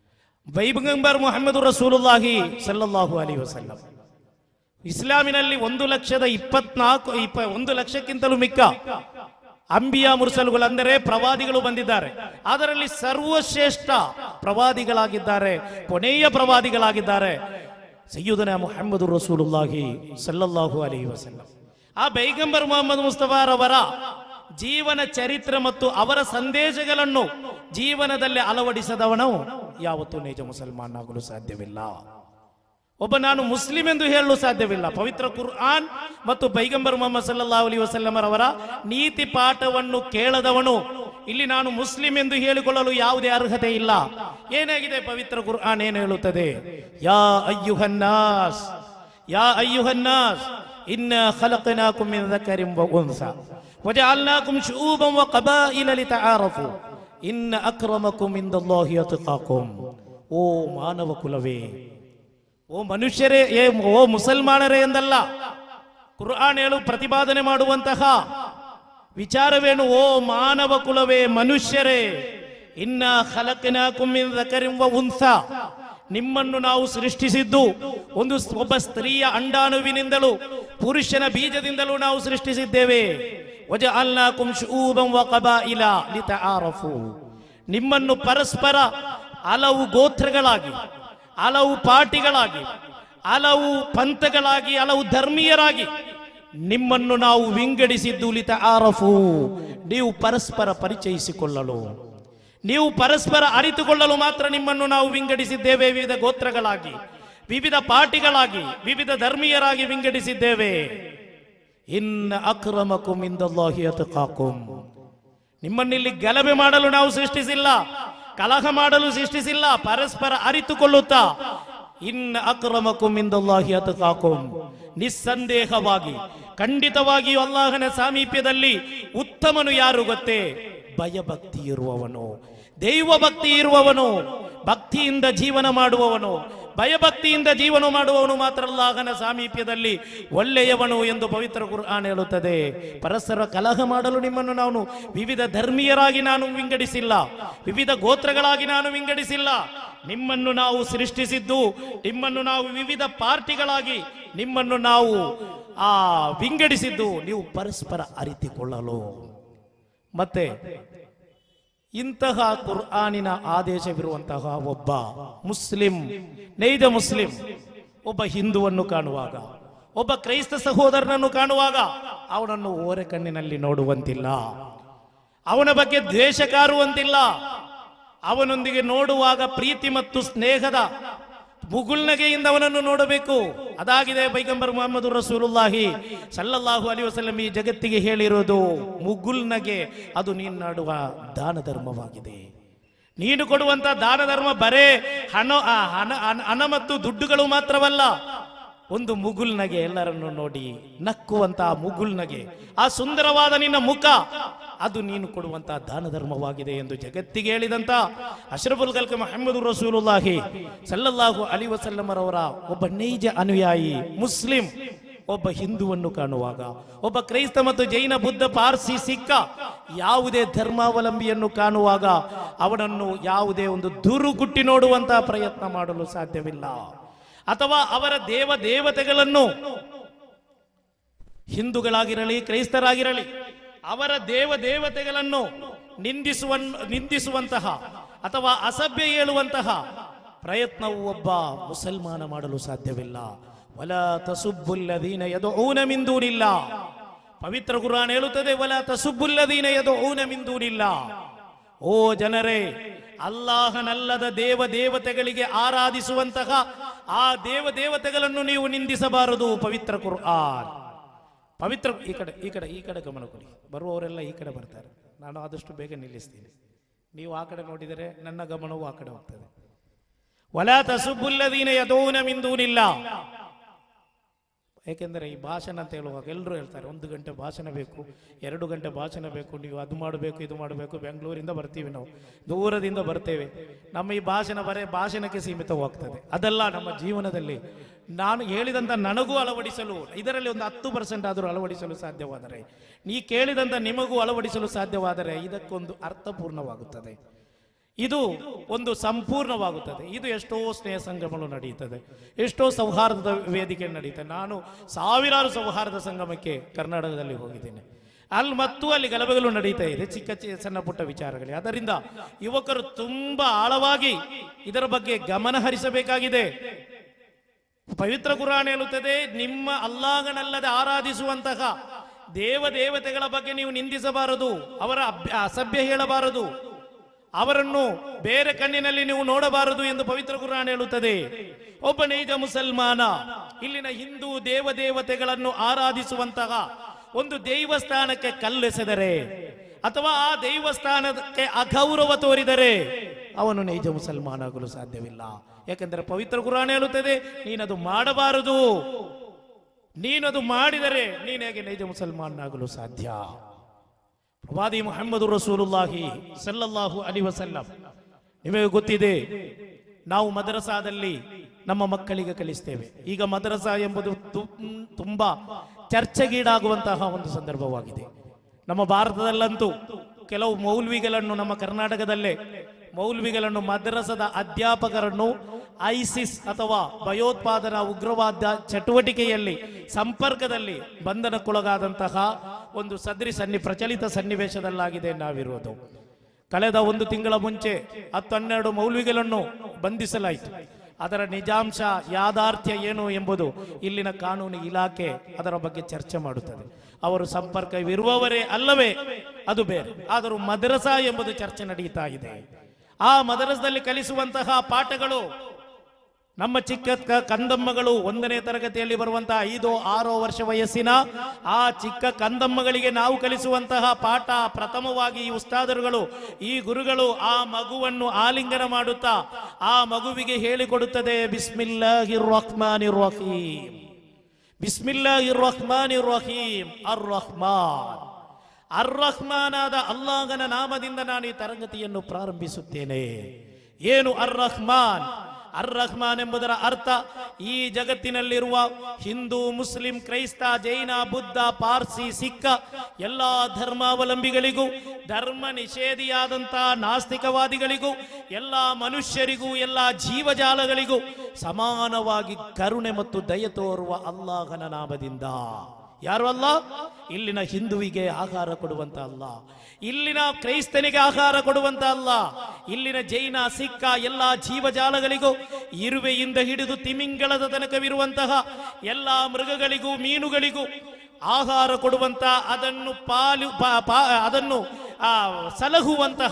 ಬೈಬಂಬರ್ ಮೊಹಮ್ಮದ್ ರಸೂಲುಲ್ಲಾಹಿ ಸಲ್ಲಲ್ಲಾಹು ಅಲಿ ವಸಲ್ಲಂ ಇಸ್ಲಾಮಿನಲ್ಲಿ ಒಂದು ಲಕ್ಷದ ಇಪ್ಪತ್ನಾಲ್ಕು ಇಪ್ಪ ಒಂದು ಲಕ್ಷಕ್ಕಿಂತಲೂ ಮಿಕ್ಕ ಅಂಬಿಯಾ ಮುರ್ಸಲುಗಳು ಅಂದರೆ ಪ್ರವಾದಿಗಳು ಬಂದಿದ್ದಾರೆ ಅದರಲ್ಲಿ ಸರ್ವಶ್ರೇಷ್ಠ ಪ್ರವಾದಿಗಳಾಗಿದ್ದಾರೆ ಕೊನೆಯ ಪ್ರವಾದಿಗಳಾಗಿದ್ದಾರೆ ಸಯ್ಯುದನ ಮುಹಮ್ಮದು ರಸೂಲುಲ್ಲಾಹಿ ಸಲ್ಲಲ್ಲಾಹು ಅಲೈಹಿ ವಸಲ್ಲಂ ಆ ಬೈಗಂಬರ್ ಮೊಹಮ್ಮದ್ ಮುಸ್ತಫಾರವರ ಜೀವನ ಚರಿತ್ರೆ ಮತ್ತು ಅವರ ಸಂದೇಶಗಳನ್ನು ಜೀವನದಲ್ಲಿ ಅಳವಡಿಸದವನು ಯಾವತ್ತೂ ನಿಜ ಮುಸಲ್ಮಾನಾಗಲು ಸಾಧ್ಯವಿಲ್ಲ ಒಬ್ಬ ನಾನು ಮುಸ್ಲಿಂ ಎಂದು ಹೇಳಲು ಸಾಧ್ಯವಿಲ್ಲ ಪವಿತ್ರ ಕುರ್ಆನ್ ಮತ್ತು ಬೈಗಂಬರ್ ಮೊಹಮ್ಮದ್ ಸಲ್ಲಾ ಅಲಿ ವಸಲ್ಲಮರವರ ನೀತಿ ಪಾಠವನ್ನು ಕೇಳದವನು ಇಲ್ಲಿ ನಾನು ಮುಸ್ಲಿಂ ಎಂದು ಹೇಳಿಕೊಳ್ಳಲು ಯಾವುದೇ ಅರ್ಹತೆ ಇಲ್ಲ ಏನಾಗಿದೆ ಪವಿತ್ರ ಕುರ್ಆನ್ ಏನು ಹೇಳುತ್ತದೆ ಯಾ ಅಯ್ಯುಹನ್ನಾಸ್ ಯಾ ಅಯ್ಯುಹನ್ನಾಸ್ ಇನ್ನ ಖಲಕನಾಕುಂ ಮಿನ್ ذكرٍ وأنثى وجعلناكم شعوبا وقبائل لتعارفوا ಇನ್ನ ಅಕ್ರಮಕುಂ ಇಂದಲ್ಲಾಹಿ ಅತ್ಕಾಕುಂ ಓ ಮಾನವ ಕುಲವೇ ಓ ಮನುಷ್ಯರೇ ಏ ಓ ಮುಸಲ್ಮಾನರೇ ಎಂದಲ್ಲ ಕುರ್ಆನ್ ಹೇಳು ಪ್ರತಿಪಾದನೆ ಮಾಡುವಂತಹ ವಿಚಾರವೇನು ಓ ಮಾನವ ಕುಲವೇ ಮನುಷ್ಯರೇ ಇನ್ನ ಖಲಕನಾಕುಂ ಮಿನ್ ذكرٍ وأنثى ನಿಮ್ಮನ್ನು ನಾವು ಸೃಷ್ಟಿಸಿದ್ದು ಒಂದು ಸ್- ಒಬ್ಬ ಸ್ತ್ರೀಯ ಅಂಡಾಣುವಿನಿಂದಲೂ ಪುರುಷನ ಬೀಜದಿಂದಲೂ ನಾವು ಸೃಷ್ಟಿಸಿದ್ದೇವೆ ವಜಅಲ್ನಾಕುಂ ಶುಊಬಂ ವಕಬಾಯಿಲ ಲಿತಆರಫು ನಿಮ್ಮನ್ನು ಪರಸ್ಪರ ಹಲವು ಗೋತ್ರಗಳಾಗಿ ಹಲವು ಪಾರ್ಟಿಗಳಾಗಿ ಹಲವು ಪಂಥಗಳಾಗಿ ಹಲವು ಧರ್ಮೀಯರಾಗಿ ನಿಮ್ಮನ್ನು ನಾವು ವಿಂಗಡಿಸಿದ್ದು ಲಿತ ಆರಫು ನೀವು ಪರಸ್ಪರ ಪರಿಚಯಿಸಿಕೊಳ್ಳಲು ನೀವು ಪರಸ್ಪರ ಅರಿತುಕೊಳ್ಳಲು ಮಾತ್ರ ನಿಮ್ಮನ್ನು ನಾವು ವಿಂಗಡಿಸಿದ್ದೇವೆ ವಿವಿಧ ಗೋತ್ರಗಳಾಗಿ ವಿವಿಧ ಪಾರ್ಟಿಗಳಾಗಿ ವಿವಿಧ ಧರ್ಮೀಯರಾಗಿ ವಿಂಗಡಿಸಿದ್ದೇವೆ ಇನ್ನ ಅಕ್ರಮಕುಂ ಇಂದಲ್ಲಾಹಿ ಅತ್ಕಾಕುಂ ನಿಮ್ಮನ್ನಿಲ್ಲಿ ಗಲಭೆ ಮಾಡಲು ನಾವು ಸೃಷ್ಟಿಸಿಲ್ಲ ಕಲಹ ಮಾಡಲು ಸೃಷ್ಟಿಸಿಲ್ಲ ಪರಸ್ಪರ ಅರಿತುಕೊಳ್ಳುತ್ತಾ ಇನ್ನ ಅಕ್ರಮಕುಂ ಇಂದಲ್ಲಾಹಿ ಅತ್ಕಾಕುಂ ನಿಸ್ಸಂದೇಹವಾಗಿ ಖಂಡಿತವಾಗಿಯೂ ಅಲ್ಲಾಹನ ಸಾಮೀಪ್ಯದಲ್ಲಿ ಉತ್ತಮನು ಯಾರು ಗೊತ್ತೇ ಭಯಭಕ್ತಿ ಇರುವವನು ದೈವ ಭಕ್ತಿ ಇರುವವನು ಭಕ್ತಿಯಿಂದ ಜೀವನ ಮಾಡುವವನು ಭಯಭಕ್ತಿಯಿಂದ ಜೀವನ ಮಾಡುವವನು ಮಾತ್ರ ಅಲ್ಲಾಹನ ಸಾಮೀಪ್ಯದಲ್ಲಿ ಒಳ್ಳೆಯವನು ಎಂದು ಪವಿತ್ರ ಕುರ್ಆನ್ ಹೇಳುತ್ತದೆ ಪರಸ್ಪರ ಕಲಹ ಮಾಡಲು ನಿಮ್ಮನ್ನು ನಾನು ವಿವಿಧ ಧರ್ಮೀಯರಾಗಿ ನಾನು ವಿಂಗಡಿಸಿಲ್ಲ ವಿವಿಧ ಗೋತ್ರಗಳಾಗಿ ನಾನು ವಿಂಗಡಿಸಿಲ್ಲ ನಿಮ್ಮನ್ನು ನಾವು ಸೃಷ್ಟಿಸಿದ್ದು ನಿಮ್ಮನ್ನು ನಾವು ವಿವಿಧ ಪಾರ್ಟಿಗಳಾಗಿ ನಿಮ್ಮನ್ನು ನಾವು ಆ ವಿಂಗಡಿಸಿದ್ದು ನೀವು ಪರಸ್ಪರ ಅರಿತುಕೊಳ್ಳಲು ಮತ್ತೆ ಇಂತಹ ಕುರ್ಆನಿನ ಆದೇಶವಿರುವಂತಹ ಒಬ್ಬ ಮುಸ್ಲಿಂ ನೈಜ ಮುಸ್ಲಿಂ ಒಬ್ಬ ಹಿಂದುವನ್ನು ಕಾಣುವಾಗ ಒಬ್ಬ ಕ್ರೈಸ್ತ ಸಹೋದರನನ್ನು ಕಾಣುವಾಗ ಅವನನ್ನು ಓರೆ ಕಣ್ಣಿನಲ್ಲಿ ನೋಡುವಂತಿಲ್ಲ ಅವನ ಬಗ್ಗೆ ದ್ವೇಷ ಕಾರುವಂತಿಲ್ಲ ಅವನೊಂದಿಗೆ ನೋಡುವಾಗ ಪ್ರೀತಿ ಮತ್ತು ಸ್ನೇಹದ ಮುಗುಳ್ನಗೆಯಿಂದ ಅವನನ್ನು ನೋಡಬೇಕು ಅದಾಗಿದೆ ಪೈಗಂಬರ್ ಮೊಹಮ್ಮದ್ ರಸೂಲುಲ್ಲಾಹಿ ಸಲ್ಲಲ್ಲಾಹು ಅಲಿ ವಸಲ್ಲಂ ಈ ಜಗತ್ತಿಗೆ ಹೇಳಿರೋದು ಮುಗುಳ್ನಗೆ ಅದು ನೀನು ನಾಡುವ ದಾನ ಧರ್ಮವಾಗಿದೆ ನೀನು ಕೊಡುವಂತ ದಾನ ಧರ್ಮ ಬರೇ ಹಣ ಆ, ಹಣ ಹಣ- ಹಣ ಮತ್ತು ದುಡ್ಡುಗಳು ಮಾತ್ರವಲ್ಲ ಒಂದು ಮುಗುಳ್ನಗೆ ಎಲ್ಲರನ್ನು ನೋಡಿ ನಕ್ಕುವಂತಹ ಮುಗುಳ್ನಗೆ ಆ ಸುಂದರವಾದ ನಿನ್ನ ಮುಖ ಅದು ನೀನು ಕೊಡುವಂತಹ ದಾನ ಧರ್ಮವಾಗಿದೆ ಎಂದು ಜಗತ್ತಿಗೆ ಹೇಳಿದಂತ ಅಶ್ರಫುಲ್ ಕಲ್ಕ ಮಹಮ್ಮದ್ ರಸೂಲುಲ್ಲಾಹಿ ಸಲ್ಲಲ್ಲಾಹು ಅಲಿ ವಸಲ್ಲಮರವರ ಒಬ್ಬ ನೈಜ ಅನುಯಾಯಿ ಮುಸ್ಲಿಂ ಒಬ್ಬ ಹಿಂದುವನ್ನು ಕಾಣುವಾಗ ಒಬ್ಬ ಕ್ರೈಸ್ತ ಮತ್ತು ಜೈನ ಬುದ್ಧ ಪಾರ್ಸಿ ಸಿಕ್ಕ ಯಾವುದೇ ಧರ್ಮಾವಲಂಬಿಯನ್ನು ಕಾಣುವಾಗ ಅವನನ್ನು ಯಾವುದೇ ಒಂದು ದುರುಗುಟ್ಟಿ ನೋಡುವಂತಹ ಪ್ರಯತ್ನ ಮಾಡಲು ಸಾಧ್ಯವಿಲ್ಲ ಅಥವಾ ಅವರ ದೇವ ದೇವತೆಗಳನ್ನು ಹಿಂದೂಗಳಾಗಿರಲಿ ಕ್ರೈಸ್ತರಾಗಿರಲಿ ಅವರ ದೇವ ದೇವತೆಗಳನ್ನು ನಿಂದಿಸುವ ನಿಂದಿಸುವಂತಹ ಅಥವಾ ಅಸಭ್ಯ ಹೇಳುವಂತಹ ಪ್ರಯತ್ನವು ಒಬ್ಬ ಮುಸಲ್ಮಾನ ಮಾಡಲು ಸಾಧ್ಯವಿಲ್ಲ ವಲ ತಸುಬ್ಬುಲ್ಲದೀನ ಯದುಊನ ಮಿಂದೂನಿಲ್ಲ ಪವಿತ್ರ ಕುರಾನ್ ಹೇಳುತ್ತದೆ ವಲ ತಸುಬ್ಬುಲ್ಲದೀನ ಯದುಊನ ಮಿಂದೂನಿಲ್ಲ ಓ ಜನರೇ ಅಲ್ಲಾಹನಲ್ಲದ ದೇವ ದೇವತೆಗಳಿಗೆ ಆರಾಧಿಸುವಂತಹ ಆ ದೇವ ದೇವತೆಗಳನ್ನು ನೀವು ನಿಂದಿಸಬಾರದು ಪವಿತ್ರ ಕುರ್ಆನ್ ಪವಿತ್ರ ಈ ಕಡೆ ಈ ಕಡೆ ಈ ಕಡೆ ಗಮನ ಕೊಡಿ ಬರುವವರೆಲ್ಲ ಈ ಕಡೆ ಬರ್ತಾರೆ ನಾನು ಆದಷ್ಟು ಬೇಗ ನಿಲ್ಲಿಸ್ತೀನಿ ನೀವು ಆ ಕಡೆ ನೋಡಿದರೆ ನನ್ನ ಗಮನವು ಆ ಕಡೆ ಹೋಗ್ತದೆ ವಲ ತಸುಬುಲ್ಲದೀನ ಯದೋನ ಮಿಂದೂನಿಲ್ಲ ಏಕೆಂದರೆ ಈ ಭಾಷಣ ಅಂತ ಹೇಳುವಾಗ ಎಲ್ಲರೂ ಹೇಳ್ತಾರೆ ಒಂದು ಗಂಟೆ ಭಾಷಣ ಬೇಕು ಎರಡು ಗಂಟೆ ಭಾಷಣ ಬೇಕು ನೀವು ಅದು ಮಾಡಬೇಕು ಇದು ಮಾಡಬೇಕು ಬೆಂಗಳೂರಿಂದ ಬರ್ತೀವಿ ನಾವು ದೂರದಿಂದ ಬರ್ತೇವೆ ನಮ್ಮ ಈ ಭಾಷಣ ಬರೇ ಭಾಷಣಕ್ಕೆ ಸೀಮಿತವಾಗ್ತದೆ ಅದಲ್ಲ ನಮ್ಮ ಜೀವನದಲ್ಲಿ ನಾನು ಹೇಳಿದಂಥ ನನಗೂ ಅಳವಡಿಸಲು ಇದರಲ್ಲಿ ಒಂದು ಹತ್ತು ಪರ್ಸೆಂಟ್ ಆದರೂ ಅಳವಡಿಸಲು ಸಾಧ್ಯವಾದರೆ ನೀ ಕೇಳಿದಂಥ ನಿಮಗೂ ಅಳವಡಿಸಲು ಸಾಧ್ಯವಾದರೆ ಇದಕ್ಕೊಂದು ಅರ್ಥಪೂರ್ಣವಾಗುತ್ತದೆ ಇದು ಒಂದು ಸಂಪೂರ್ಣವಾಗುತ್ತದೆ ಇದು ಎಷ್ಟೋ ಸ್ನೇಹ ಸಂಗಮಗಳು ನಡೆಯುತ್ತದೆ ಎಷ್ಟೋ ಸೌಹಾರ್ದದ ವೇದಿಕೆ ನಡೀತದೆ ನಾನು ಸಾವಿರಾರು ಸೌಹಾರ್ದ ಸಂಗಮಕ್ಕೆ ಕರ್ನಾಟಕದಲ್ಲಿ ಹೋಗಿದ್ದೇನೆ ಅಲ್ಲಿ ಮತ್ತು ಅಲ್ಲಿ ಗಲಭೆಗಳು ನಡೀತಾ ಇದೆ ಚಿಕ್ಕ ಚಿ- ಸಣ್ಣ ಪುಟ್ಟ ವಿಚಾರಗಳಿಗೆ ಅದರಿಂದ ಯುವಕರು ತುಂಬಾ ಆಳವಾಗಿ ಇದರ ಬಗ್ಗೆ ಗಮನ ಹರಿಸಬೇಕಾಗಿದೆ ಪವಿತ್ರ ಕುರಾನ್ ಹೇಳುತ್ತದೆ ನಿಮ್ಮ ಅಲ್ಲಾಹನಲ್ಲದೆ ಆರಾಧಿಸುವಂತಹ ದೇವ ದೇವತೆಗಳ ಬಗ್ಗೆ ನೀವು ನಿಂದಿಸಬಾರದು ಅವರ ಅಭ್ಯ- ಅಸಭ್ಯ ಹೇಳಬಾರದು ಅವರನ್ನು ಬೇರೆ ಕಣ್ಣಿನಲ್ಲಿ ನೀವು ನೋಡಬಾರದು ಎಂದು ಪವಿತ್ರ ಕುರಾನ್ ಹೇಳುತ್ತದೆ ಒಬ್ಬ ನೈಜ ಮುಸಲ್ಮಾನ ಇಲ್ಲಿನ ಹಿಂದೂ ದೇವ ದೇವತೆಗಳನ್ನು ಆರಾಧಿಸುವಂತಹ ಒಂದು ದೇವಸ್ಥಾನಕ್ಕೆ ಕಲ್ಲೆಸೆದರೆ ಅಥವಾ ಆ ದೇವಸ್ಥಾನಕ್ಕೆ ಅಗೌರವ ತೋರಿದರೆ ಅವನು ನೈಜ ಮುಸಲ್ಮಾನ ಆಗಲು ಸಾಧ್ಯವಿಲ್ಲ ಯಾಕೆಂದರೆ ಪವಿತ್ರ ಕುರಾನ್ ಹೇಳುತ್ತದೆ ನೀನದು ಮಾಡಬಾರದು ನೀನದು ಮಾಡಿದರೆ ನೀನು ಹೇಗೆ ನೈಜ ಮುಸಲ್ಮಾನನಾಗಲು ಸಾಧ್ಯ ಪ್ರವಾದಿ ಮುಹಮ್ಮದು ರಸೂಲುಲ್ಲಾಹಿ ಸಲ್ಲಲ್ಲಾಹು ಅಲಿ ವಸಲ್ಲಂ ನಿಮಗೆ ಗೊತ್ತಿದೆ ನಾವು ಮದರಸಾದಲ್ಲಿ ನಮ್ಮ ಮಕ್ಕಳಿಗೆ ಕಲಿಸ್ತೇವೆ ಈಗ ಮದರಸಾ ಎಂಬುದು ತು- ತುಂಬಾ ಚರ್ಚೆಗೀಡಾಗುವಂತಹ ಒಂದು ಸಂದರ್ಭವಾಗಿದೆ ನಮ್ಮ ಭಾರತದಲ್ಲಂತೂ ಕೆಲವು ಮೌಲ್ವಿಗಳನ್ನು ನಮ್ಮ ಕರ್ನಾಟಕದಲ್ಲೇ ಮೌಲ್ವಿಗಳನ್ನು ಮದ್ರಸದ ಅಧ್ಯಾಪಕರನ್ನು ಐಸಿಸ್ ಅಥವಾ ಭಯೋತ್ಪಾದನಾ ಉಗ್ರವಾದ ಚಟುವಟಿಕೆಯಲ್ಲಿ ಸಂಪರ್ಕದಲ್ಲಿ ಬಂಧನಕ್ಕೊಳಗಾದಂತಹ ಒಂದು ಸದರಿ ಸನ್ನಿ ಪ್ರಚಲಿತ ಸನ್ನಿವೇಶದಲ್ಲಾಗಿದೆ ನಾವಿರುವುದು ಕಳೆದ ಒಂದು ತಿಂಗಳ ಮುಂಚೆ ಹತ್ತು ಹನ್ನೆರಡು ಮೌಲ್ವಿಗಳನ್ನು ಬಂಧಿಸಲಾಯಿತು ಅದರ ನಿಜಾಂಶ ಯಾഥാರ್ಥ್ಯ ಏನು ಎಂಬುದು ಇಲ್ಲಿನ ಕಾನೂನು ಇಲಾಖೆ ಅದರ ಬಗ್ಗೆ ಚರ್ಚೆ ಮಾಡುತ್ತದೆ ಅವರು ಸಂಪರ್ಕವಿರುವವರೇ ಅಲ್ಲವೇ ಅದು ಬೇರೆ ಆದರೂ ಮದ್ರಸಾ ಎಂಬುದು ಚರ್ಚೆ ನಡೀತಾ ಇದೆ ಆ ಮದರಸದಲ್ಲಿ ಕಲಿಸುವಂತಹ ಪಾಠಗಳು ನಮ್ಮ ಚಿಕ್ಕ ಕ- ಕಂದಮ್ಮಗಳು ಒಂದನೇ ತರಗತಿಯಲ್ಲಿ ಬರುವಂತಹ ಐದು ಆರೋ ವರ್ಷ ವಯಸ್ಸಿನ ಆ ಚಿಕ್ಕ ಕಂದಮ್ಮಗಳಿಗೆ ನಾವು ಕಲಿಸುವಂತಹ ಪಾಠ ಪ್ರಥಮವಾಗಿ ಈ ಉಸ್ತಾದರುಗಳು ಈ ಗುರುಗಳು ಆ ಮಗುವನ್ನು ಆಲಿಂಗನ ಮಾಡುತ್ತಾ ಆ ಮಗುವಿಗೆ ಹೇಳಿಕೊಡುತ್ತದೆ ಬಿಸ್ಮಿಲ್ಲಾಹಿರ್ ರಹ್ಮಾನಿರ್ ರಹೀಮ್ ಬಿಸ್ಮಿಲ್ಲಾಹಿರ್ ರಹ್ಮಾನಿರ್ ರಹೀಮ್ ಅರ್ ರಹ್ಮಾನ್ ಅರ್ ರಹ್ಮಾನಾದ ಅಲ್ಲಾಹನ ನಾಮದಿಂದ ನಾನು ಈ ತರಗತಿಯನ್ನು ಪ್ರಾರಂಭಿಸುತ್ತೇನೆ ಏನು ಅರ್ ರಹ್ಮಾನ್ ಅರ್ ರಹ್ಮಾನ್ ಎಂಬುದರ ಅರ್ಥ ಈ ಜಗತ್ತಿನಲ್ಲಿರುವ ಹಿಂದೂ ಮುಸ್ಲಿಂ ಕ್ರೈಸ್ತ ಜೈನ ಬುದ್ಧ ಪಾರ್ಸಿ ಸಿಕ್ಕ ಎಲ್ಲಾ ಧರ್ಮಾವಲಂಬಿಗಳಿಗೂ ಧರ್ಮ ನಿಷೇಧಿಯಾದಂತಹ ನಾಸ್ತಿಕವಾದಿಗಳಿಗೂ ಎಲ್ಲ ಮನುಷ್ಯರಿಗೂ ಎಲ್ಲ ಜೀವಜಾಲಗಳಿಗೂ ಸಮಾನವಾಗಿ ಕರುಣೆ ಮತ್ತು ದಯ ತೋರುವ ಅಲ್ಲಾಹನ ನಾಮದಿಂದ ಯಾರು ಅಲ್ಲ ಇಲ್ಲಿನ ಹಿಂದುವಿಗೆ ಆಹಾರ ಕೊಡುವಂತ ಅಲ್ಲ ಇಲ್ಲಿನ ಕ್ರೈಸ್ತನಿಗೆ ಆಹಾರ ಕೊಡುವಂತ ಅಲ್ಲ ಇಲ್ಲಿನ ಜೈನ ಸಿಕ್ಕ ಎಲ್ಲ ಜೀವಜಾಲಗಳಿಗೂ ಇರುವೆಯಿಂದ ಹಿಡಿದು ತಿಮಿಂಗಳದ ತನಕವಿರುವಂತಹ ಎಲ್ಲ ಮೃಗಗಳಿಗೂ ಮೀನುಗಳಿಗೂ ಆಹಾರ ಕೊಡುವಂತ ಅದನ್ನು ಪಾಲು ಪಾ- ಪಾ- ಅದನ್ನು ಆ, ಸಲಹುವಂತಹ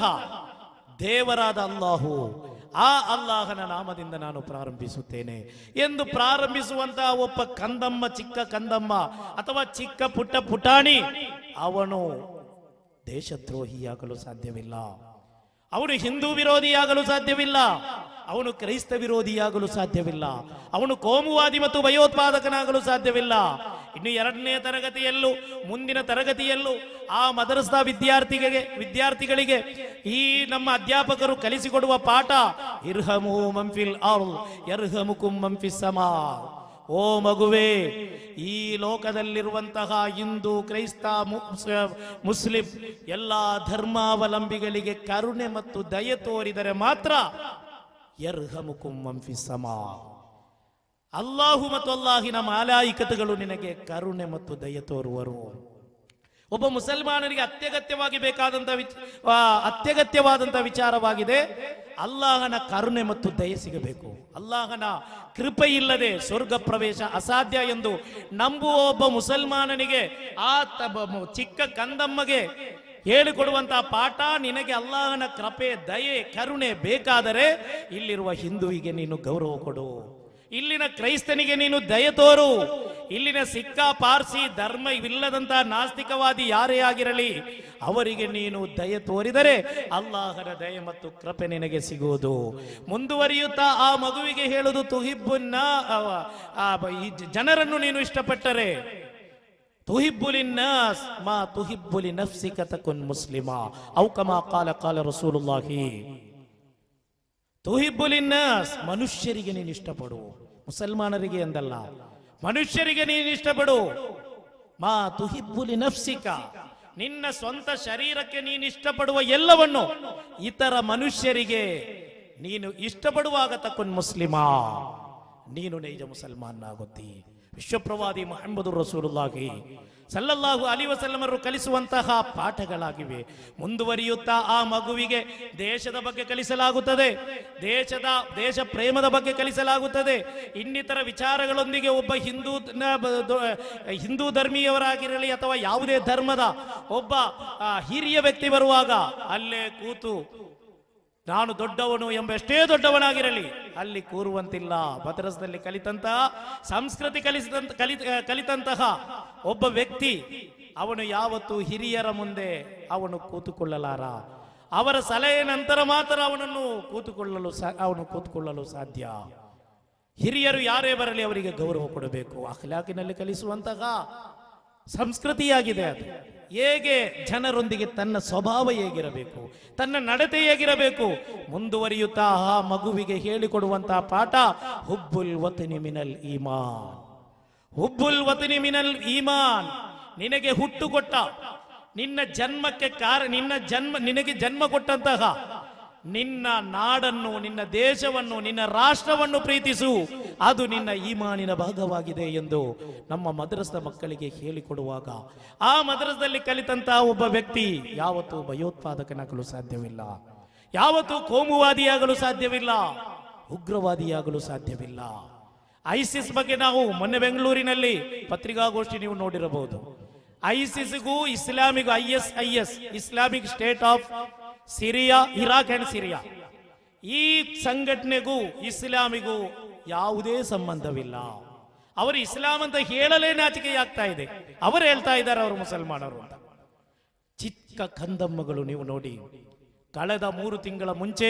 ದೇವರಾದ ಅಲ್ಲಾಹು ಆ ಅಲ್ಲಾಹನ ನಾಮದಿಂದ ನಾನು ಪ್ರಾರಂಭಿಸುತ್ತೇನೆ ಎಂದು ಪ್ರಾರಂಭಿಸುವಂತಹ ಒಬ್ಬ ಕಂದಮ್ಮ ಚಿಕ್ಕ ಕಂದಮ್ಮ ಅಥವಾ ಚಿಕ್ಕ ಪುಟ್ಟ ಪುಟಾಣಿ ಅವನು ದೇಶದ್ರೋಹಿಯಾಗಲು ಸಾಧ್ಯವಿಲ್ಲ ಅವನು ಹಿಂದೂ ವಿರೋಧಿಯಾಗಲು ಸಾಧ್ಯವಿಲ್ಲ ಅವನು ಕ್ರೈಸ್ತ ವಿರೋಧಿಯಾಗಲು ಸಾಧ್ಯವಿಲ್ಲ ಅವನು ಕೋಮುವಾದಿ ಮತ್ತು ಭಯೋತ್ಪಾದಕನಾಗಲು ಸಾಧ್ಯವಿಲ್ಲ ಇನ್ನು ಎರಡನೇ ತರಗತಿಯಲ್ಲೂ ಮುಂದಿನ ತರಗತಿಯಲ್ಲೂ ಆ ಮದರಸಾ ವಿದ್ಯಾರ್ಥಿಗಳಿಗೆ ವಿದ್ಯಾರ್ಥಿಗಳಿಗೆ ಈ ನಮ್ಮ ಅಧ್ಯಾಪಕರು ಕಲಿಸಿಕೊಡುವ ಪಾಠ ಇರ್ಹಮು ಮಂಫಿಲ್ ಅರ್ಲ್ ಯರ್ಹಮುಕುಂ ಮಂಫಿಸ್ ಸಮಾ ಓ ಮಗುವೇ ಈ ಲೋಕದಲ್ಲಿರುವಂತಹ ಹಿಂದೂ ಕ್ರೈಸ್ತ ಮು- ಮುಸ್ಲಿಂ ಎಲ್ಲ ಧರ್ಮಾವಲಂಬಿಗಳಿಗೆ ಕರುಣೆ ಮತ್ತು ದಯೆ ತೋರಿದರೆ ಮಾತ್ರ ಯರ್ಹಮುಕುಂ ಮಂಫಿ ಸಮಾ ಅಲ್ಲಾಹು ಮತ್ತು ಅಲ್ಲಾಹಿನ ಮಾಲಾಯಿಕತುಗಳು ನಿನಗೆ ಕರುಣೆ ಮತ್ತು ದಯೆ ತೋರುವರು ಒಬ್ಬ ಮುಸಲ್ಮಾನರಿಗೆ ಅತ್ಯಗತ್ಯವಾಗಿ ಬೇಕಾದಂತ ವಿಚ- ಆ, ಅತ್ಯಗತ್ಯವಾದಂತ ವಿಚಾರವಾಗಿದೆ ಅಲ್ಲಾಹನ ಕರುಣೆ ಮತ್ತು ದಯೆ ಸಿಗಬೇಕು ಅಲ್ಲಾಹನ ಕೃಪೆ ಇಲ್ಲದೆ ಸ್ವರ್ಗ ಪ್ರವೇಶ ಅಸಾಧ್ಯ ಎಂದು ನಂಬುವ ಒಬ್ಬ ಮುಸಲ್ಮಾನನಿಗೆ ಆ ತ- ಬ- ಮ- ಚಿಕ್ಕ ಕಂದಮ್ಮಗೆ ಹೇಳಿಕೊಡುವಂತಹ ಪಾಠ ನಿನಗೆ ಅಲ್ಲಾಹನ ಕೃಪೆ ದಯೆ ಕರುಣೆ ಬೇಕಾದರೆ ಇಲ್ಲಿರುವ ಹಿಂದುವಿಗೆ ನೀನು ಗೌರವ ಕೊಡು ಇಲ್ಲಿನ ಕ್ರೈಸ್ತನಿಗೆ ನೀನು ದಯ ತೋರು ಇಲ್ಲಿನ ಸಿಕ್ಕ ಪಾರ್ಸಿ ಧರ್ಮವಿಲ್ಲದಂತಹ ನಾಸ್ತಿಕವಾದಿ ಯಾರೇ ಆಗಿರಲಿ ಅವರಿಗೆ ನೀನು ದಯ ತೋರಿದರೆ ಅಲ್ಲಾಹನ ದಯೆ ಮತ್ತು ಕೃಪೆ ನಿನಗೆ ಸಿಗುವುದು ಮುಂದುವರಿಯುತ್ತಾ ಆ ಮಗುವಿಗೆ ಹೇಳುವುದು ತುಹಿಬ್ಬುನ್ನ ಅವ- ಆ ಬ- ಈ ಜ- ಜನರನ್ನು ನೀನು ಇಷ್ಟಪಟ್ಟರೆ ತುಹಿಬ್ಬುಲಿನ್ನಾಸ್ ಮಾ ತುಹಿಬ್ಬುಲಿ ನಫ್ಸಿಕ ತಕುನ್ ಮುಸ್ಲಿಮಾ ಔ ಕಮಾ ಕಾಲ ಕಾಲ ರಸೂಲುಲ್ಲಾಹಿ ತುಹಿಬ್ಬುಲಿನ್ನಾಸ್ ಮನುಷ್ಯರಿಗೆ ನೀನು ಇಷ್ಟಪಡು ಮುಸಲ್ಮಾನರಿಗೆ ಎಂದಲ್ಲ ಮನುಷ್ಯರಿಗೆ ನೀನು ಇಷ್ಟಪಡು ಮಾ ತುಹಿಬ್ಬುಲಿ ನಫ್ಸಿಕ ನಿನ್ನ ಸ್ವಂತ ಶರೀರಕ್ಕೆ ನೀನು ಇಷ್ಟಪಡುವ ಎಲ್ಲವನ್ನು ಇತರ ಮನುಷ್ಯರಿಗೆ ನೀನು ಇಷ್ಟಪಡುವಾಗ ತಕ್ಕೊಂಡ್ ಮುಸ್ಲಿಮಾ ನೀನು ನೈಜ ಮುಸಲ್ಮಾನ್ ಆಗುತ್ತಿ ವಿಶ್ವಪ್ರವಾದಿ ಮೊಹಮ್ಮದು ರಸೂಲುಲ್ಲಾಹಿ ಸಲ್ಲಲ್ಲಾಹು ಅಲಿ ವಸಲ್ಲಮರು ಕಲಿಸುವಂತಹ ಪಾಠಗಳಾಗಿವೆ ಮುಂದುವರಿಯುತ್ತಾ ಆ ಮಗುವಿಗೆ ದೇಶದ ಬಗ್ಗೆ ಕಲಿಸಲಾಗುತ್ತದೆ ದೇಶದ ದೇಶ ಪ್ರೇಮದ ಬಗ್ಗೆ ಕಲಿಸಲಾಗುತ್ತದೆ ಇನ್ನಿತರ ವಿಚಾರಗಳೊಂದಿಗೆ ಒಬ್ಬ ಹಿಂದೂ ನ- ಬ- ದೊ- ಹಿಂದೂ ಧರ್ಮೀಯವರಾಗಿರಲಿ ಅಥವಾ ಯಾವುದೇ ಧರ್ಮದ ಒಬ್ಬ ಆ, ಹಿರಿಯ ವ್ಯಕ್ತಿ ಬರುವಾಗ ಅಲ್ಲೇ ಕೂತು ನಾನು ದೊಡ್ಡವನು ಎಂಬ ಎಷ್ಟೇ ದೊಡ್ಡವನಾಗಿರಲಿ ಅಲ್ಲಿ ಕೂರುವಂತಿಲ್ಲ ಮದ್ರಸದಲ್ಲಿ ಕಲಿತಂತಹ ಸಂಸ್ಕೃತಿ ಕಲಿಸಿದಂತ ಕಲಿ ಕಲಿತಂತಹ ಒಬ್ಬ ವ್ಯಕ್ತಿ ಅವನು ಯಾವತ್ತು ಹಿರಿಯರ ಮುಂದೆ ಅವನು ಕೂತುಕೊಳ್ಳಲಾರ ಅವರ ಸಲಹೆ ನಂತರ ಮಾತ್ರ ಅವನನ್ನು ಕೂತುಕೊಳ್ಳಲು ಸಾ- ಅವನು ಕೂತುಕೊಳ್ಳಲು ಸಾಧ್ಯ ಹಿರಿಯರು ಯಾರೇ ಬರಲಿ ಅವರಿಗೆ ಗೌರವ ಕೊಡಬೇಕು ಅಖಲಾಕಿನಲ್ಲಿ ಕಲಿಸುವಂತಹ ಸಂಸ್ಕೃತಿಯಾಗಿದೆ ಅದು ಹೇಗೆ ಜನರೊಂದಿಗೆ ತನ್ನ ಸ್ವಭಾವ ಹೇಗಿರಬೇಕು ತನ್ನ ನಡತೆ ಹೇಗಿರಬೇಕು ಮುಂದುವರಿಯುತ್ತಾ ಆ ಮಗುವಿಗೆ ಹೇಳಿಕೊಡುವಂತಹ ಪಾಠ ಹುಬ್ಬುಲ್ ವತನಿ ಮಿನಲ್ ಈಮಾನ್ ಹುಬ್ಬುಲ್ ವತನಿ ಮಿನಲ್ ಈಮಾನ್ ನಿನಗೆ ಹುಟ್ಟು ಕೊಟ್ಟ ನಿನ್ನ ಜನ್ಮಕ್ಕೆ ಕಾರ ನಿನ್ನ ಜನ್ಮ ನಿನಗೆ ಜನ್ಮ ಕೊಟ್ಟಂತಹ ನಿನ್ನ ನಾಡನ್ನು ನಿನ್ನ ದೇಶವನ್ನು ನಿನ್ನ ರಾಷ್ಟ್ರವನ್ನು ಪ್ರೀತಿಸು ಅದು ನಿನ್ನ ಈಮಾನಿನ ಭಾಗವಾಗಿದೆ ಎಂದು ನಮ್ಮ ಮದ್ರಸದ ಮಕ್ಕಳಿಗೆ ಹೇಳಿಕೊಡುವಾಗ ಆ ಮದ್ರಸದಲ್ಲಿ ಕಲಿತಂತಹ ಒಬ್ಬ ವ್ಯಕ್ತಿ ಯಾವತ್ತೂ ಭಯೋತ್ಪಾದಕನಾಗಲು ಸಾಧ್ಯವಿಲ್ಲ ಯಾವತ್ತೂ ಕೋಮುವಾದಿಯಾಗಲು ಸಾಧ್ಯವಿಲ್ಲ ಉಗ್ರವಾದಿಯಾಗಲು ಸಾಧ್ಯವಿಲ್ಲ ಐಸಿಸ್ ಬಗ್ಗೆ ನಾವು ಮೊನ್ನೆ ಬೆಂಗಳೂರಿನಲ್ಲಿ ಪತ್ರಿಕಾಗೋಷ್ಠಿ ನೀವು ನೋಡಿರಬಹುದು ಐಸಿಸ್ಗೂ ಇಸ್ಲಾಮಿಗೂ I S I S Islamic State of Syria Iraq and Syria ಈ ಸಂಘಟನೆಗೂ ಇಸ್ಲಾಮಿಗೂ ಯಾವುದೇ ಸಂಬಂಧವಿಲ್ಲ ಅವರು ಇಸ್ಲಾಂ ಅಂತ ಹೇಳಲೇ ನಾಚಿಕೆಯಾಗ್ತಾ ಇದೆ ಅವರು ಹೇಳ್ತಾ ಇದ್ದಾರೆ ಅವರು ಮುಸಲ್ಮಾನರು ಅಂತ ಚಿಕ್ಕ ಕಂದಮ್ಮಗಳು ನೀವು ನೋಡಿ ಕಳೆದ ಮೂರು ತಿಂಗಳ ಮುಂಚೆ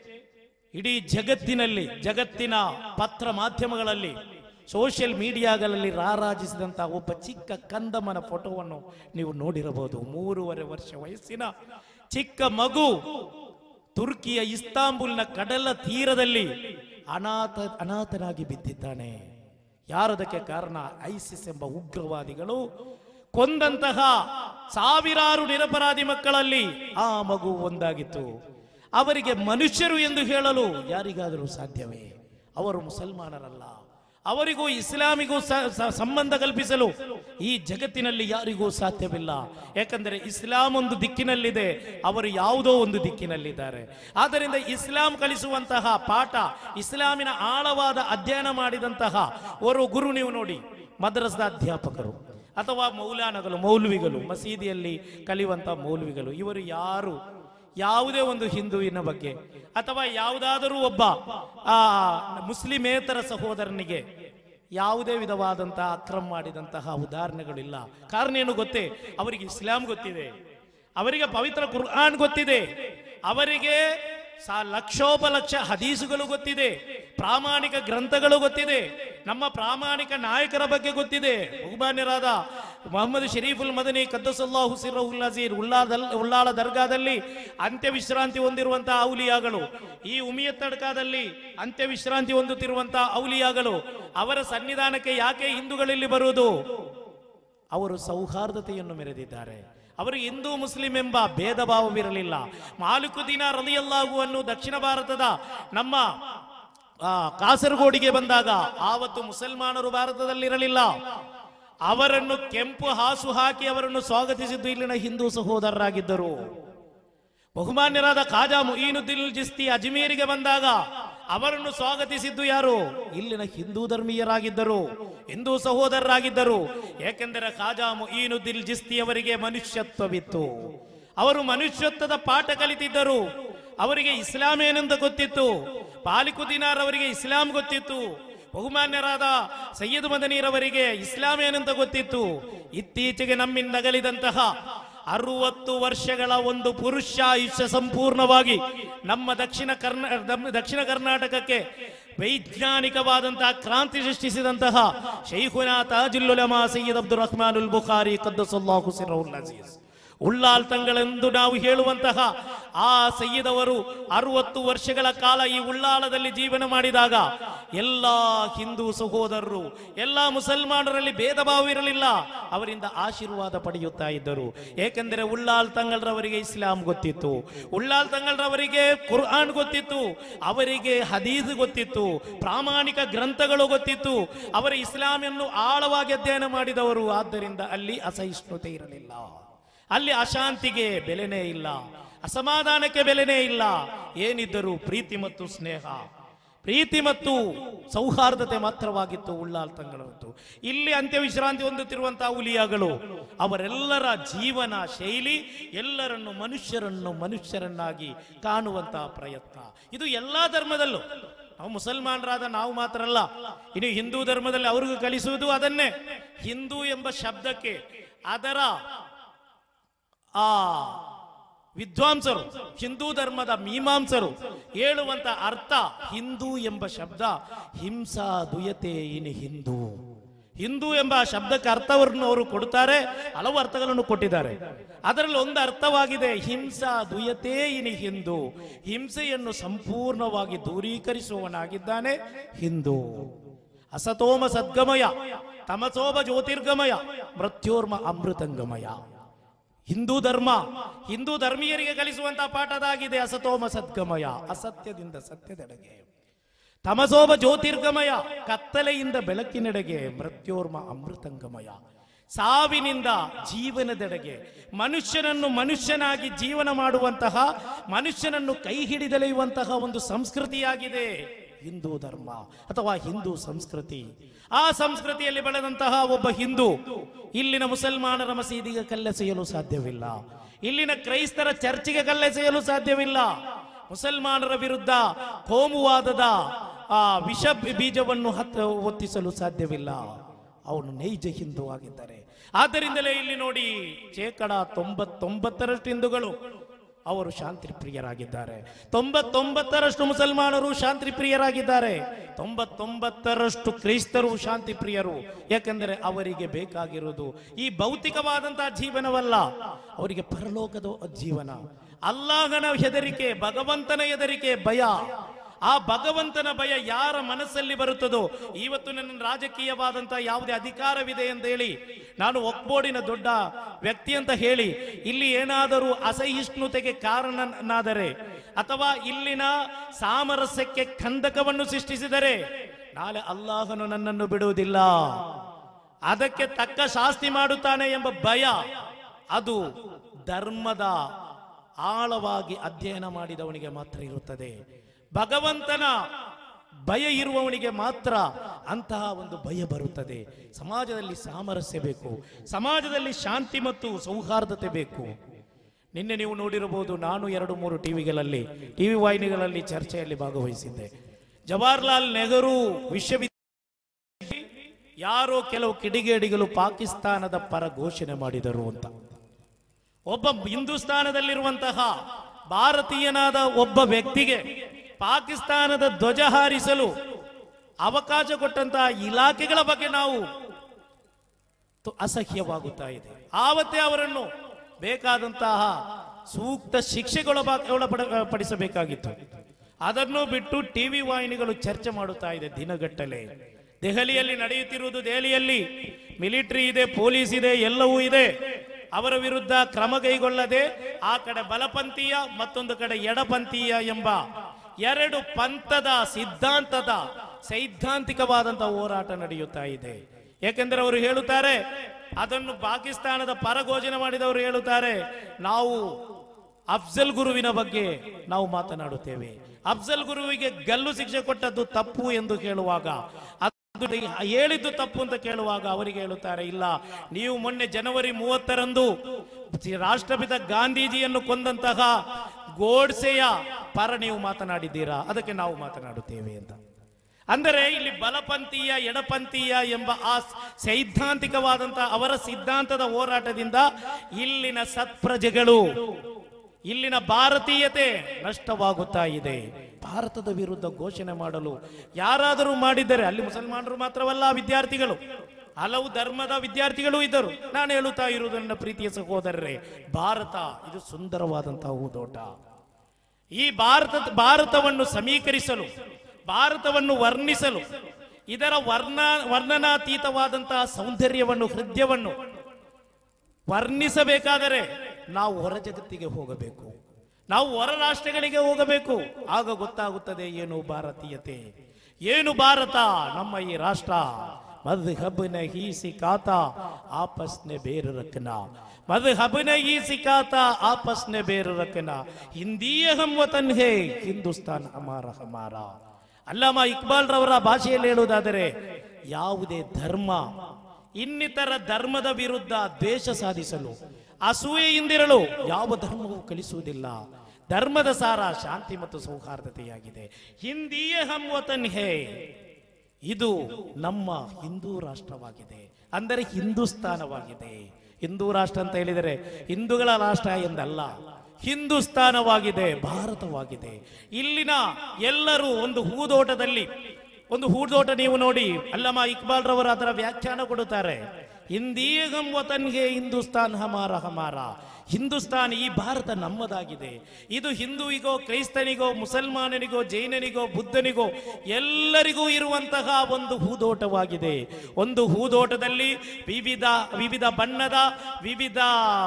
ಇಡೀ ಜಗತ್ತಿನಲ್ಲಿ ಜಗತ್ತಿನ ಪತ್ರ ಮಾಧ್ಯಮಗಳಲ್ಲಿ ಸೋಷಿಯಲ್ ಮೀಡಿಯಾಗಳಲ್ಲಿ ರಾರಾಜಿಸಿದಂತಹ ಒಬ್ಬ ಚಿಕ್ಕ ಕಂದಮ್ಮನ ಫೋಟೋವನ್ನು ನೀವು ನೋಡಿರಬಹುದು ಮೂರುವರೆ ವರ್ಷ ವಯಸ್ಸಿನ ಚಿಕ್ಕ ಮಗು ತುರ್ಕಿಯ ಇಸ್ತಾಂಬುಲ್ನ ಕಡಲ ತೀರದಲ್ಲಿ ಅನಾಥ ಅನಾಥನಾಗಿ ಬಿದ್ದಿದ್ದಾನೆ ಯಾರದಕ್ಕೆ ಕಾರಣ ಐಸಿಸ್ ಎಂಬ ಉಗ್ರವಾದಿಗಳು ಕೊಂದಂತಹ ಸಾವಿರಾರು ನಿರಪರಾಧಿ ಮಕ್ಕಳಲ್ಲಿ ಆ ಮಗು ಒಂದಾಗಿತ್ತು ಅವರಿಗೆ ಮನುಷ್ಯರು ಎಂದು ಹೇಳಲು ಯಾರಿಗಾದರೂ ಸಾಧ್ಯವೇ ಅವರು ಮುಸಲ್ಮಾನರಲ್ಲ ಅವರಿಗೂ ಇಸ್ಲಾಮಿಗೂ ಸ- ಸ- ಸಂಬಂಧ ಕಲ್ಪಿಸಲು ಈ ಜಗತ್ತಿನಲ್ಲಿ ಯಾರಿಗೂ ಸಾಧ್ಯವಿಲ್ಲ ಯಾಕಂದರೆ ಇಸ್ಲಾಂ ಒಂದು ದಿಕ್ಕಿನಲ್ಲಿದೆ ಅವರು ಯಾವುದೋ ಒಂದು ದಿಕ್ಕಿನಲ್ಲಿದ್ದಾರೆ ಆದ್ದರಿಂದ ಇಸ್ಲಾಂ ಕಲಿಸುವಂತಹ ಪಾಠ ಇಸ್ಲಾಮಿನ ಆಳವಾದ ಅಧ್ಯಯನ ಮಾಡಿದಂತಹ ಓರ್ವ ಗುರು ನೀವು ನೋಡಿ ಮದ್ರಸದ ಅಧ್ಯಾಪಕರು ಅಥವಾ ಮೌಲಾನಗಳು ಮೌಲ್ವಿಗಳು ಮಸೀದಿಯಲ್ಲಿ ಕಲಿಯುವಂತಹ ಮೌಲ್ವಿಗಳು ಇವರು ಯಾರು ಯಾವುದೇ ಒಂದು ಹಿಂದುವಿನ ಬಗ್ಗೆ ಅಥವಾ ಯಾವುದಾದರೂ ಒಬ್ಬ ಆ ಮುಸ್ಲಿಮೇತರ ಸಹೋದರನಿಗೆ ಯಾವುದೇ ವಿಧವಾದಂತಹ ಅಕ್ರಮ ಮಾಡಿದಂತಹ ಉದಾಹರಣೆಗಳಿಲ್ಲ ಕಾರಣ ಏನು ಗೊತ್ತೇ ಅವರಿಗೆ ಇಸ್ಲಾಂ ಗೊತ್ತಿದೆ ಅವರಿಗೆ ಪವಿತ್ರ ಕುರ್ಆನ್ ಗೊತ್ತಿದೆ ಅವರಿಗೆ ಸಾ ಲಕ್ಷೋಪಲಕ್ಷ ಹದೀಸುಗಳು ಗೊತ್ತಿದೆ ಪ್ರಾಮಾಣಿಕ ಗ್ರಂಥಗಳು ಗೊತ್ತಿದೆ ನಮ್ಮ ಪ್ರಾಮಾಣಿಕ ನಾಯಕರ ಬಗ್ಗೆ ಗೊತ್ತಿದೆ ಬಹುಮಾನ್ಯರಾದ ಮೊಹಮ್ಮದ್ ಶರೀಫುಲ್ ಮದನಿ ಕದ್ದಸಲ್ಲಾಹು ಸಿರಹುಲ್ ಅಜೀರ್ ಉಳ್ಳಾದಲ್ ಉಳ್ಳಾಳ ದರ್ಗಾದಲ್ಲಿ ಅಂತ್ಯ ವಿಶ್ರಾಂತಿ ಹೊಂದಿರುವಂತಹ ಔಲಿಯಾಗಳು ಈ ಉಮಿಯತ್ ತಡ್ಕಾದಲ್ಲಿ ಅಂತ್ಯ ವಿಶ್ರಾಂತಿ ಹೊಂದುತ್ತಿರುವಂತಹ ಔಲಿಯಾಗಳು ಅವರ ಸನ್ನಿಧಾನಕ್ಕೆ ಯಾಕೆ ಹಿಂದೂಗಳಲ್ಲಿ ಬರುವುದು ಅವರು ಸೌಹಾರ್ದತೆಯನ್ನು ಮೆರೆದಿದ್ದಾರೆ ಅವರು ಹಿಂದೂ ಮುಸ್ಲಿಂ ಎಂಬ ಭೇದ ಭಾವವಿರಲಿಲ್ಲ ಮಾಲುಕುದ್ದೀನ ರಲಿಯಲ್ಲಾಗುವನ್ನು ದಕ್ಷಿಣ ಭಾರತದ ನಮ್ಮ ಆ, ಕಾಸರಗೋಡಿಗೆ ಬಂದಾಗ ಆವತ್ತು ಮುಸಲ್ಮಾನರು ಭಾರತದಲ್ಲಿರಲಿಲ್ಲ ಅವರನ್ನು ಕೆಂಪು ಹಾಸು ಹಾಕಿ ಅವರನ್ನು ಸ್ವಾಗತಿಸಿದ್ದು ಇಲ್ಲಿನ ಹಿಂದೂ ಸಹೋದರರಾಗಿದ್ದರು ಬಹುಮಾನ್ಯರಾದ ಖಾಜಾ ಮುಯೀನುದ್ದೀನ್ ಜಿಸ್ತಿ ಅಜ್ಮೀರಿಗೆ ಬಂದಾಗ ಅವರನ್ನು ಸ್ವಾಗತಿಸಿದ್ದು ಯಾರು ಇಲ್ಲಿನ ಹಿಂದೂ ಧರ್ಮೀಯರಾಗಿದ್ದರು ಹಿಂದೂ ಸಹೋದರರಾಗಿದ್ದರು ಏಕೆಂದರೆ ಖಾಜಾ ಮುಯೀನುದ್ದೀನ್ ಜಿಸ್ತಿ ಅವರಿಗೆ ಮನುಷ್ಯತ್ವವಿತ್ತು ಅವರು ಮನುಷ್ಯತ್ವದ ಪಾಠ ಕಲಿತಿದ್ದರು ಅವರಿಗೆ ಇಸ್ಲಾಂ ಏನೆಂದು ಗೊತ್ತಿತ್ತು ಪಾಲಿಕುದಿನಾರ್ ಅವರಿಗೆ ಇಸ್ಲಾಂ ಗೊತ್ತಿತ್ತು ಬಹುಮಾನ್ಯರಾದ ಸೈಯದ್ ಮದನೀರವರಿಗೆ ಇಸ್ಲಾಂ ಏನಂತ ಗೊತ್ತಿತ್ತು ಇತ್ತೀಚೆಗೆ ನಮ್ಮಿಂದ ಅಗಲಿದಂತಹ ಅರುವತ್ತು ವರ್ಷಗಳ ಒಂದು ಪುರುಷ ಆಯುಷ್ಯ ಸಂಪೂರ್ಣವಾಗಿ ನಮ್ಮ ದಕ್ಷಿಣ ಕರ್ನಾ ನಮ್ಮ ದಕ್ಷಿಣ ಕರ್ನಾಟಕಕ್ಕೆ ವೈಜ್ಞಾನಿಕವಾದಂತಹ ಕ್ರಾಂತಿ ಸೃಷ್ಟಿಸಿದಂತಹ ಶೈಖುನಾ ತಾಜುಲ್ಲುಲಮಾ ಸೈಯದ್ ಅಬ್ದುಲ್ ರಹಮಾನ್ ಉಲ್ ಬುಖಾರಿ ಕದ್ದಸಲ್ಲಾಹು ಸಿರಹುಲ್ ಅಜೀಸ್ ಉಳ್ಳಾಲ್ತಂಗಳೆಂದು ನಾವು ಹೇಳುವಂತಹ ಆ ಸಯ್ಯದವರು ಅರವತ್ತು ವರ್ಷಗಳ ಕಾಲ ಈ ಉಳ್ಳಾಲದಲ್ಲಿ ಜೀವನ ಮಾಡಿದಾಗ ಎಲ್ಲ ಹಿಂದೂ ಸಹೋದರರು ಎಲ್ಲ ಮುಸಲ್ಮಾನರಲ್ಲಿ ಭೇದ ಭಾವ ಇರಲಿಲ್ಲ ಅವರಿಂದ ಆಶೀರ್ವಾದ ಪಡೆಯುತ್ತಾ ಇದ್ದರು ಏಕೆಂದರೆ ಉಳ್ಳಾಲ್ ತಂಗಳ್ರವರಿಗೆ ಇಸ್ಲಾಂ ಗೊತ್ತಿತ್ತು ಉಳ್ಳಾಲ್ ತಂಗಳ್ರವರಿಗೆ ಕುರ್ಆನ್ ಗೊತ್ತಿತ್ತು ಅವರಿಗೆ ಹದೀದ್ ಗೊತ್ತಿತ್ತು ಪ್ರಾಮಾಣಿಕ ಗ್ರಂಥಗಳು ಗೊತ್ತಿತ್ತು ಅವರ ಇಸ್ಲಾಮನ್ನು ಆಳವಾಗಿ ಅಧ್ಯಯನ ಮಾಡಿದವರು ಆದ್ದರಿಂದ ಅಲ್ಲಿ ಅಸಹಿಷ್ಣುತೆ ಇರಲಿಲ್ಲ ಅಲ್ಲಿ ಅಶಾಂತಿಗೆ ಬೆಲೆನೇ ಇಲ್ಲ ಅಸಮಾಧಾನಕ್ಕೆ ಬೆಲೆನೇ ಇಲ್ಲ ಏನಿದ್ದರೂ ಪ್ರೀತಿ ಮತ್ತು ಸ್ನೇಹ ಪ್ರೀತಿ ಮತ್ತು ಸೌಹಾರ್ದತೆ ಮಾತ್ರವಾಗಿತ್ತು ಉಳ್ಳಾಲ್ ತಂಗಳದ್ದು ಇಲ್ಲಿ ಅಂತ್ಯ ವಿಶ್ರಾಂತಿ ಹೊಂದುತ್ತಿರುವಂತಹ ಹುಲಿಯಾಗಳು ಅವರೆಲ್ಲರ ಜೀವನ ಶೈಲಿ ಎಲ್ಲರನ್ನು ಮನುಷ್ಯರನ್ನು ಮನುಷ್ಯರನ್ನಾಗಿ ಕಾಣುವಂತಹ ಪ್ರಯತ್ನ ಇದು ಎಲ್ಲಾ ಧರ್ಮದಲ್ಲೂ ನಾವು ಮುಸಲ್ಮಾನರಾದ ನಾವು ಮಾತ್ರ ಅಲ್ಲ ಇನ್ನು ಹಿಂದೂ ಧರ್ಮದಲ್ಲಿ ಅವ್ರಿಗೂ ಕಲಿಸುವುದು ಅದನ್ನೇ ಹಿಂದೂ ಎಂಬ ಶಬ್ದಕ್ಕೆ ಅದರ ಆ ವಿದ್ವಾಂಸರು ಹಿಂದೂ ಧರ್ಮದ ಮೀಮಾಂಸರು ಹೇಳುವಂತ ಅರ್ಥ ಹಿಂದೂ ಎಂಬ ಶಬ್ದ ಹಿಂಸಾ ದುಯತೆ ಇನ್ ಹಿಂದೂ ಹಿಂದೂ ಎಂಬ ಶಬ್ದಕ್ಕೆ ಅರ್ಥವನ್ನು ಅವರು ಕೊಡುತ್ತಾರೆ ಹಲವು ಅರ್ಥಗಳನ್ನು ಕೊಟ್ಟಿದ್ದಾರೆ ಅದರಲ್ಲಿ ಒಂದು ಅರ್ಥವಾಗಿದೆ ಹಿಂಸಾ ದುಯತೆ ಇನಿ ಹಿಂದೂ ಹಿಂಸೆಯನ್ನು ಸಂಪೂರ್ಣವಾಗಿ ದೂರೀಕರಿಸುವವನಾಗಿದ್ದಾನೆ ಹಿಂದೂ ಅಸತೋಮ ಸದ್ಗಮಯ ತಮಸೋಮ ಜ್ಯೋತಿರ್ಗಮಯ ಮೃತ್ಯೋರ್ಮ ಅಮೃತಂಗಮಯ ಹಿಂದೂ ಧರ್ಮ ಹಿಂದೂ ಧರ್ಮೀಯರಿಗೆ ಕಲಿಸುವಂತಹ ಪಾಠದಾಗಿದೆ ಅಸತೋಮ ಸದ್ಗಮಯ ಅಸತ್ಯದಿಂದ ಸತ್ಯದೆಡೆಗೆ ತಮಸೋಮ ಜ್ಯೋತಿರ್ಗಮಯ ಕತ್ತಲೆಯಿಂದ ಬೆಳಕಿನೆಡೆಗೆ ಮೃತ್ಯೋರ್ಮ ಅಮೃತಂಗಮಯ ಸಾವಿನಿಂದ ಜೀವನದೆಡೆಗೆ ಮನುಷ್ಯನನ್ನು ಮನುಷ್ಯನಾಗಿ ಜೀವನ ಮಾಡುವಂತಹ ಮನುಷ್ಯನನ್ನು ಕೈ ಹಿಡಿದೆಳೆಯುವಂತಹ ಒಂದು ಸಂಸ್ಕೃತಿಯಾಗಿದೆ ಹಿಂದೂ ಧರ್ಮ ಅಥವಾ ಹಿಂದೂ ಸಂಸ್ಕೃತಿ ಆ ಸಂಸ್ಕೃತಿಯಲ್ಲಿ ಬೆಳೆದಂತಹ ಒಬ್ಬ ಹಿಂದೂ ಇಲ್ಲಿನ ಮುಸಲ್ಮಾನರ ಮಸೀದಿಗೆ ಕಲ್ಲೆಸೆಯಲು ಸಾಧ್ಯವಿಲ್ಲ ಇಲ್ಲಿನ ಕ್ರೈಸ್ತರ ಚರ್ಚಿಗೆ ಕಲ್ಲೆಸೆಯಲು ಸಾಧ್ಯವಿಲ್ಲ ಮುಸಲ್ಮಾನರ ವಿರುದ್ಧ ಕೋಮುವಾದದ ಆ ವಿಷ ಬೀಜವನ್ನು ಹತ್ತ ಒತ್ತಿಸಲು ಸಾಧ್ಯವಿಲ್ಲ ಅವನು ನೈಜ ಹಿಂದೂ ಆಗಿದ್ದಾರೆ ಆದ್ದರಿಂದಲೇ ಇಲ್ಲಿ ನೋಡಿ ಶೇಕಡ ತೊಂಬತ್ತೊಂಬತ್ತರಷ್ಟು ಹಿಂದೂಗಳು ಅವರು ಶಾಂತಿ ಪ್ರಿಯರಾಗಿದ್ದಾರೆ ತೊಂಬತ್ತೊಂಬತ್ತರಷ್ಟು ಮುಸಲ್ಮಾನರು ಶಾಂತಿ ಪ್ರಿಯರಾಗಿದ್ದಾರೆ ತೊಂಬತ್ತೊಂಬತ್ತರಷ್ಟು ಕ್ರೈಸ್ತರು ಶಾಂತಿ ಪ್ರಿಯರು ಯಾಕೆಂದರೆ ಅವರಿಗೆ ಬೇಕಾಗಿರುವುದು ಈ ಭೌತಿಕವಾದಂತಹ ಜೀವನವಲ್ಲ ಅವರಿಗೆ ಪರಲೋಕದ ಜೀವನ ಅಲ್ಲಾಹನ ಹೆದರಿಕೆ ಭಗವಂತನ ಹೆದರಿಕೆ ಭಯ ಆ ಭಗವಂತನ ಭಯ ಯಾರ ಮನಸ್ಸಲ್ಲಿ ಬರುತ್ತದೋ ಇವತ್ತು ನನ್ನ ರಾಜಕೀಯವಾದಂತಹ ಯಾವುದೇ ಅಧಿಕಾರವಿದೆ ಅಂತ ಹೇಳಿ ನಾನು ಒಕ್ಬೋಡಿನ ದೊಡ್ಡ ವ್ಯಕ್ತಿ ಅಂತ ಹೇಳಿ ಇಲ್ಲಿ ಏನಾದರೂ ಅಸಹಿಷ್ಣುತೆಗೆ ಕಾರಣನಾದರೆ ಅಥವಾ ಇಲ್ಲಿನ ಸಾಮರಸ್ಯಕ್ಕೆ ಕಂದಕವನ್ನು ಸೃಷ್ಟಿಸಿದರೆ ನಾಳೆ ಅಲ್ಲಾಹನು ನನ್ನನ್ನು ಬಿಡುವುದಿಲ್ಲ ಅದಕ್ಕೆ ತಕ್ಕ ಶಾಸ್ತಿ ಮಾಡುತ್ತಾನೆ ಎಂಬ ಭಯ ಅದು ಧರ್ಮದ ಆಳವಾಗಿ ಅಧ್ಯಯನ ಮಾಡಿದವನಿಗೆ ಮಾತ್ರ ಇರುತ್ತದೆ ಭಗವಂತನ ಭಯ ಇರುವವನಿಗೆ ಮಾತ್ರ ಅಂತಹ ಒಂದು ಭಯ ಬರುತ್ತದೆ ಸಮಾಜದಲ್ಲಿ ಸಾಮರಸ್ಯ ಬೇಕು ಸಮಾಜದಲ್ಲಿ ಶಾಂತಿ ಮತ್ತು ಸೌಹಾರ್ದತೆ ಬೇಕು ನಿನ್ನೆ ನೀವು ನೋಡಿರಬಹುದು ನಾನು ಎರಡು ಮೂರು ಟಿವಿಗಳಲ್ಲಿ ಟಿವಿ ವಾಹಿನಿಗಳಲ್ಲಿ ಚರ್ಚೆಯಲ್ಲಿ ಭಾಗವಹಿಸಿದ್ದೆ ಜವಾಹರ್ಲಾಲ್ ನೆಹರು ವಿಶ್ವವಿದ್ಯಾಲಯ ಯಾರೋ ಕೆಲವು ಕಿಡಿಗೇಡಿಗಳು ಪಾಕಿಸ್ತಾನದ ಪರ ಘೋಷಣೆ ಮಾಡಿದರು ಅಂತ ಒಬ್ಬ ಹಿಂದೂಸ್ತಾನದಲ್ಲಿರುವಂತಹ ಭಾರತೀಯನಾದ ಒಬ್ಬ ವ್ಯಕ್ತಿಗೆ ಪಾಕಿಸ್ತಾನದ ಧ್ವಜ ಹಾರಿಸಲು ಅವಕಾಶ ಕೊಟ್ಟಂತಹ ಇಲಾಖೆಗಳ ಬಗ್ಗೆ ನಾವು ತು- ಅಸಹ್ಯವಾಗುತ್ತಾ ಇದೆ ಆವತ್ತೇ ಅವರನ್ನು ಬೇಕಾದಂತಹ ಸೂಕ್ತ ಶಿಕ್ಷೆಗಳ ಪಡಿಸಬೇಕಾಗಿತ್ತು ಅದನ್ನು ಬಿಟ್ಟು ಟಿವಿ ವಾಹಿನಿಗಳು ಚರ್ಚೆ ಮಾಡುತ್ತಾ ಇದೆ ದಿನಗಟ್ಟಲೆ ದೆಹಲಿಯಲ್ಲಿ ನಡೆಯುತ್ತಿರುವುದು ದೆಹಲಿಯಲ್ಲಿ ಮಿಲಿಟರಿ ಇದೆ ಪೊಲೀಸ್ ಇದೆ ಎಲ್ಲವೂ ಇದೆ ಅವರ ವಿರುದ್ಧ ಕ್ರಮ ಕೈಗೊಳ್ಳದೆ ಆ ಕಡೆ ಬಲಪಂಥೀಯ ಮತ್ತೊಂದು ಕಡೆ ಎಡಪಂಥೀಯ ಎಂಬ ಎರಡು ಪಂಥದ ಸಿದ್ಧಾಂತದ ಸೈದ್ಧಾಂತಿಕವಾದಂತಹ ಹೋರಾಟ ನಡೆಯುತ್ತಾ ಇದೆ ಏಕೆಂದರೆ ಅವರು ಹೇಳುತ್ತಾರೆ ಅದನ್ನು ಪಾಕಿಸ್ತಾನದ ಪರ ಘೋಷಣೆ ಮಾಡಿದವರು ಹೇಳುತ್ತಾರೆ ನಾವು ಅಫ್ಜಲ್ ಗುರುವಿನ ಬಗ್ಗೆ ನಾವು ಮಾತನಾಡುತ್ತೇವೆ ಅಫ್ಜಲ್ ಗುರುವಿಗೆ ಗಲ್ಲು ಶಿಕ್ಷೆ ಕೊಟ್ಟದ್ದು ತಪ್ಪು ಎಂದು ಕೇಳುವಾಗ ಅದು ಹೇಳಿದ್ದು ತಪ್ಪು ಅಂತ ಕೇಳುವಾಗ ಅವರಿಗೆ ಹೇಳುತ್ತಾರೆ ಇಲ್ಲ ನೀವು ಮೊನ್ನೆ ಜನವರಿ ಮೂವತ್ತರಂದು ರಾಷ್ಟ್ರಪಿತ ಗಾಂಧೀಜಿಯನ್ನು ಕೊಂದಂತಹ ಗೋಡ್ಸೆಯ ಪರ ನೀವು ಮಾತನಾಡಿದ್ದೀರಾ ಅದಕ್ಕೆ ನಾವು ಮಾತನಾಡುತ್ತೇವೆ ಅಂತ ಅಂದರೆ ಇಲ್ಲಿ ಬಲಪಂಥೀಯ ಎಡಪಂಥೀಯ ಎಂಬ ಆ ಸೈದ್ಧಾಂತಿಕವಾದಂತಹ ಅವರ ಸಿದ್ಧಾಂತದ ಹೋರಾಟದಿಂದ ಇಲ್ಲಿನ ಸತ್ಪ್ರಜೆಗಳು ಇಲ್ಲಿನ ಭಾರತೀಯತೆ ನಷ್ಟವಾಗುತ್ತಾ ಇದೆ ಭಾರತದ ವಿರುದ್ಧ ಘೋಷಣೆ ಮಾಡಲು ಯಾರಾದರೂ ಮಾಡಿದ್ದರೆ ಅಲ್ಲಿ ಮುಸಲ್ಮಾನರು ಮಾತ್ರವಲ್ಲ ವಿದ್ಯಾರ್ಥಿಗಳು ಹಲವು ಧರ್ಮದ ವಿದ್ಯಾರ್ಥಿಗಳು ಇದ್ದರು ನಾನು ಹೇಳುತ್ತಾ ಇರುವುದು ನನ್ನ ಪ್ರೀತಿಯ ಸಹೋದರರೇ ಭಾರತ ಇದು ಸುಂದರವಾದಂತಹ ಹೂದೋಟ ಈ ಭಾರತ ಭಾರತವನ್ನು ಸಮೀಕರಿಸಲು ಭಾರತವನ್ನು ವರ್ಣಿಸಲು ಇದರ ವರ್ಣ ವರ್ಣನಾತೀತವಾದಂತಹ ಸೌಂದರ್ಯವನ್ನು ಹೃದಯವನ್ನು ವರ್ಣಿಸಬೇಕಾದರೆ ನಾವು ಹೊರ ಜಗತ್ತಿಗೆ ಹೋಗಬೇಕು ನಾವು ಹೊರ ರಾಷ್ಟ್ರಗಳಿಗೆ ಹೋಗಬೇಕು ಆಗ ಗೊತ್ತಾಗುತ್ತದೆ ಏನು ಭಾರತೀಯತೆ ಏನು ಭಾರತ ನಮ್ಮ ಈ ರಾಷ್ಟ್ರ ಮದ್ಹಬ್ ನಹಿ ಸಿಕಾತ ಆಪಸ್ ನೆ ಬೇರು ರಖನ ಮದ್ಹಬ್ ನಹಿ ಸಿಕಾತ ಆಪಸ್ ನೆ ಬೇರು ರಖನ ಹಿಂದಿಯೇ ಹಮ್ ವತನ್ ಹೇ ಹಿಂದೂಸ್ತಾನ್ ಹಮಾರ ಹಮಾರ ಅಲ್ಲಾಮ ಇಕ್ಬಾಲ್ ರವರ ಭಾಷೆಯಲ್ಲಿ ಹೇಳುವುದಾದರೆ ಯಾವುದೇ ಧರ್ಮ ಇನ್ನಿತರ ಧರ್ಮದ ವಿರುದ್ಧ ದ್ವೇಷ ಸಾಧಿಸಲು ಅಸೂಯೆಯಿಂದಿರಲು ಯಾವ ಧರ್ಮವೂ ಕಲಿಸುವುದಿಲ್ಲ ಧರ್ಮದ ಸಾರ ಶಾಂತಿ ಮತ್ತು ಸೌಹಾರ್ದತೆಯಾಗಿದೆ ಹಿಂದಿಯೇ ಹಮ್ ವತನ್ ಹೇ ಇದು ನಮ್ಮ ಹಿಂದೂ ರಾಷ್ಟ್ರವಾಗಿದೆ ಅಂದರೆ ಹಿಂದೂಸ್ತಾನವಾಗಿದೆ ಹಿಂದೂ ರಾಷ್ಟ್ರ ಅಂತ ಹೇಳಿದರೆ ಹಿಂದೂಗಳ ರಾಷ್ಟ್ರ ಎಂದಲ್ಲ ಹಿಂದೂಸ್ತಾನವಾಗಿದೆ ಭಾರತವಾಗಿದೆ ಇಲ್ಲಿನ ಎಲ್ಲರೂ ಒಂದು ಹೂದೋಟದಲ್ಲಿ ಒಂದು ಹೂದೋಟ ನೀವು ನೋಡಿ ಅಲ್ಲಮ್ಮ ಇಕ್ಬಾಲ್ ರವರು ಅದರ ವ್ಯಾಖ್ಯಾನ ಕೊಡುತ್ತಾರೆ ಹಿಂದೀಗಂ ವತನ್ಗೆ ಹಿಂದೂಸ್ತಾನ್ ಹಮಾರ ಹಮಾರ ಹಿಂದೂಸ್ತಾನ್ ಈ ಭಾರತ ನಮ್ಮದಾಗಿದೆ ಇದು ಹಿಂದೂವಿಗೋ ಕ್ರೈಸ್ತನಿಗೋ ಮುಸಲ್ಮಾನನಿಗೋ ಜೈನನಿಗೋ ಬುದ್ಧನಿಗೋ ಎಲ್ಲರಿಗೂ ಇರುವಂತಹ ಒಂದು ಹೂದೋಟವಾಗಿದೆ ಒಂದು ಹೂದೋಟದಲ್ಲಿ ವಿವಿಧ ವಿವಿಧ ಬಣ್ಣದ ವಿವಿಧ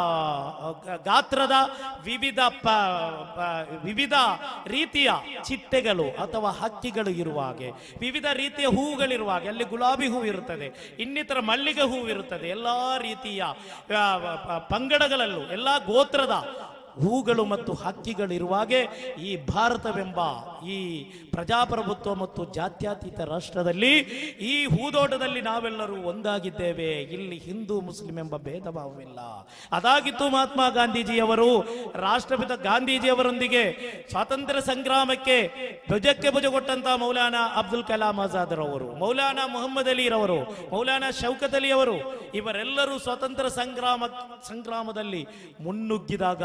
ಗ- ಗಾತ್ರದ ವಿವಿಧ ಪ ಪ- ವಿವಿಧ ರೀತಿಯ ಚಿಟ್ಟೆಗಳು ಅಥವಾ ಹಕ್ಕಿಗಳು ಇರುವ ಹಾಗೆ ವಿವಿಧ ರೀತಿಯ ಹೂವುಗಳಿರುವ ಹಾಗೆ ಅಲ್ಲಿ ಗುಲಾಬಿ ಹೂ ಇರುತ್ತದೆ ಇನ್ನಿತರ ಮಲ್ಲಿಗೆ ಹೂ ಇರುತ್ತದೆ ಎಲ್ಲಾ ರೀತಿಯ ಆ, ಪ- ಪಂಗಡಗಳಲ್ಲೂ ಎಲ್ಲಾ ಗೋತ್ರದ ಹೂಗಳು ಮತ್ತು ಹಕ್ಕಿಗಳಿರುವಾಗೆ ಈ ಭಾರತವೆಂಬ ಈ ಪ್ರಜಾಪ್ರಭುತ್ವ ಮತ್ತು ಜಾತ್ಯತೀತ ರಾಷ್ಟ್ರದಲ್ಲಿ ಈ ಹೂದೋಟದಲ್ಲಿ ನಾವೆಲ್ಲರೂ ಒಂದಾಗಿದ್ದೇವೆ ಇಲ್ಲಿ ಹಿಂದೂ ಮುಸ್ಲಿಂ ಎಂಬ ಭೇದ ಭಾವವಿಲ್ಲ ಅದಾಗಿತ್ತು ಮಹಾತ್ಮ ಗಾಂಧೀಜಿಯವರು ರಾಷ್ಟ್ರಪಿತ ಗಾಂಧೀಜಿಯವರೊಂದಿಗೆ ಸ್ವಾತಂತ್ರ್ಯ ಸಂಗ್ರಾಮಕ್ಕೆ ಭುಜಕ್ಕೆ ಭುಜ ಕೊಟ್ಟಂತಹ ಮೌಲಾನಾ ಅಬ್ದುಲ್ ಕಲಾಂ ಆಜಾದ್ ರವರು ಮೌಲಾನಾ ಮೊಹಮ್ಮದ್ ಅಲಿ ರವರು ಮೌಲಾನಾ ಶೌಕತ್ ಅಲಿ ಅವರು ಇವರೆಲ್ಲರೂ ಸ್ವಾತಂತ್ರ್ಯ ಸಂಗ್ರಾಮ ಸಂಗ್ರಾಮದಲ್ಲಿ ಮುನ್ನುಗ್ಗಿದಾಗ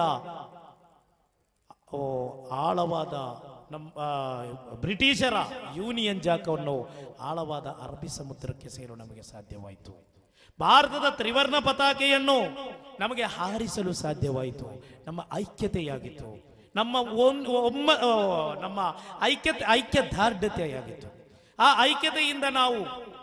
ಓ ಆಳವಾದ ನಮ್ಮ ಆ, ಬ್ರಿಟಿಷರ ಯೂನಿಯನ್ ಜಾಕವನ್ನು ಆಳವಾದ ಅರಬ್ಬಿ ಸಮುದ್ರಕ್ಕೆ ಸೇರಲು ನಮಗೆ ಸಾಧ್ಯವಾಯಿತು ಭಾರತದ ತ್ರಿವರ್ಣ ಪತಾಕೆಯನ್ನು ನಮಗೆ ಹಾರಿಸಲು ಸಾಧ್ಯವಾಯಿತು ನಮ್ಮ ಐಕ್ಯತೆಯಾಗಿತ್ತು ನಮ್ಮ ಒನ್- ಒಮ್ಮ ಆ, ನಮ್ಮ ಐಕ್ಯತೆ ಐಕ್ಯದಾರ್ಢ್ಯತೆಯಾಗಿತ್ತು ಆ ಐಕ್ಯತೆಯಿಂದ ನಾವು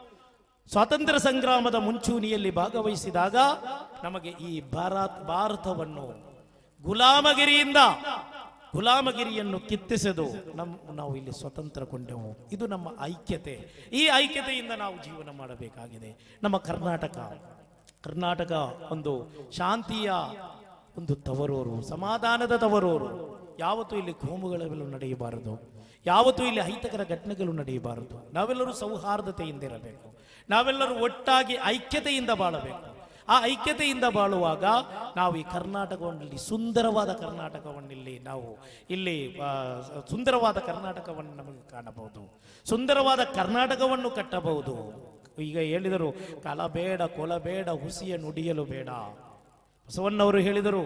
ಸ್ವಾತಂತ್ರ್ಯ ಸಂಗ್ರಾಮದ ಮುಂಚೂಣಿಯಲ್ಲಿ ಭಾಗವಹಿಸಿದಾಗ ನಮಗೆ ಈ ಭಾರತ್ ಭಾರತವನ್ನು ಗುಲಾಮಗಿರಿಯಿಂದ ಗುಲಾಮಗಿರಿಯನ್ನು ಕಿತ್ತಿಸೆದು ನಮ್ ನಾವು ಇಲ್ಲಿ ಸ್ವತಂತ್ರಗೊಂಡೆವು ಇದು ನಮ್ಮ ಐಕ್ಯತೆ ಈ ಐಕ್ಯತೆಯಿಂದ ನಾವು ಜೀವನ ಮಾಡಬೇಕಾಗಿದೆ ನಮ್ಮ ಕರ್ನಾಟಕ ಕರ್ನಾಟಕ ಒಂದು ಶಾಂತಿಯ ಒಂದು ತವರೂರು ಸಮಾಧಾನದ ತವರೂರು ಯಾವತ್ತೂ ಇಲ್ಲಿ ಕೋಮುಗಳೆಲ್ಲ ನಡೆಯಬಾರದು ಯಾವತ್ತೂ ಇಲ್ಲಿ ಅಹಿತಕರ ಘಟನೆಗಳು ನಡೆಯಬಾರದು ನಾವೆಲ್ಲರೂ ಸೌಹಾರ್ದತೆಯಿಂದ ಇರಬೇಕು ನಾವೆಲ್ಲರೂ ಒಟ್ಟಾಗಿ ಐಕ್ಯತೆಯಿಂದ ಬಾಳಬೇಕು ಆ ಐಕ್ಯತೆಯಿಂದ ಬಾಳುವಾಗ ನಾವು ಈ ಕರ್ನಾಟಕವನ್ನಲ್ಲಿ ಸುಂದರವಾದ ಕರ್ನಾಟಕವನ್ನಿಲ್ಲಿ ನಾವು ಇಲ್ಲಿ ಆ, ಸುಂದರವಾದ ಕರ್ನಾಟಕವನ್ನು ನಮಗೆ ಕಾಣಬಹುದು ಸುಂದರವಾದ ಕರ್ನಾಟಕವನ್ನು ಕಟ್ಟಬಹುದು ಈಗ ಹೇಳಿದರು ಕಲಬೇಡ ಕೊಲಬೇಡ ಹುಸಿಯ ನುಡಿಯಲು ಬೇಡ ಬಸವಣ್ಣವರು ಹೇಳಿದರು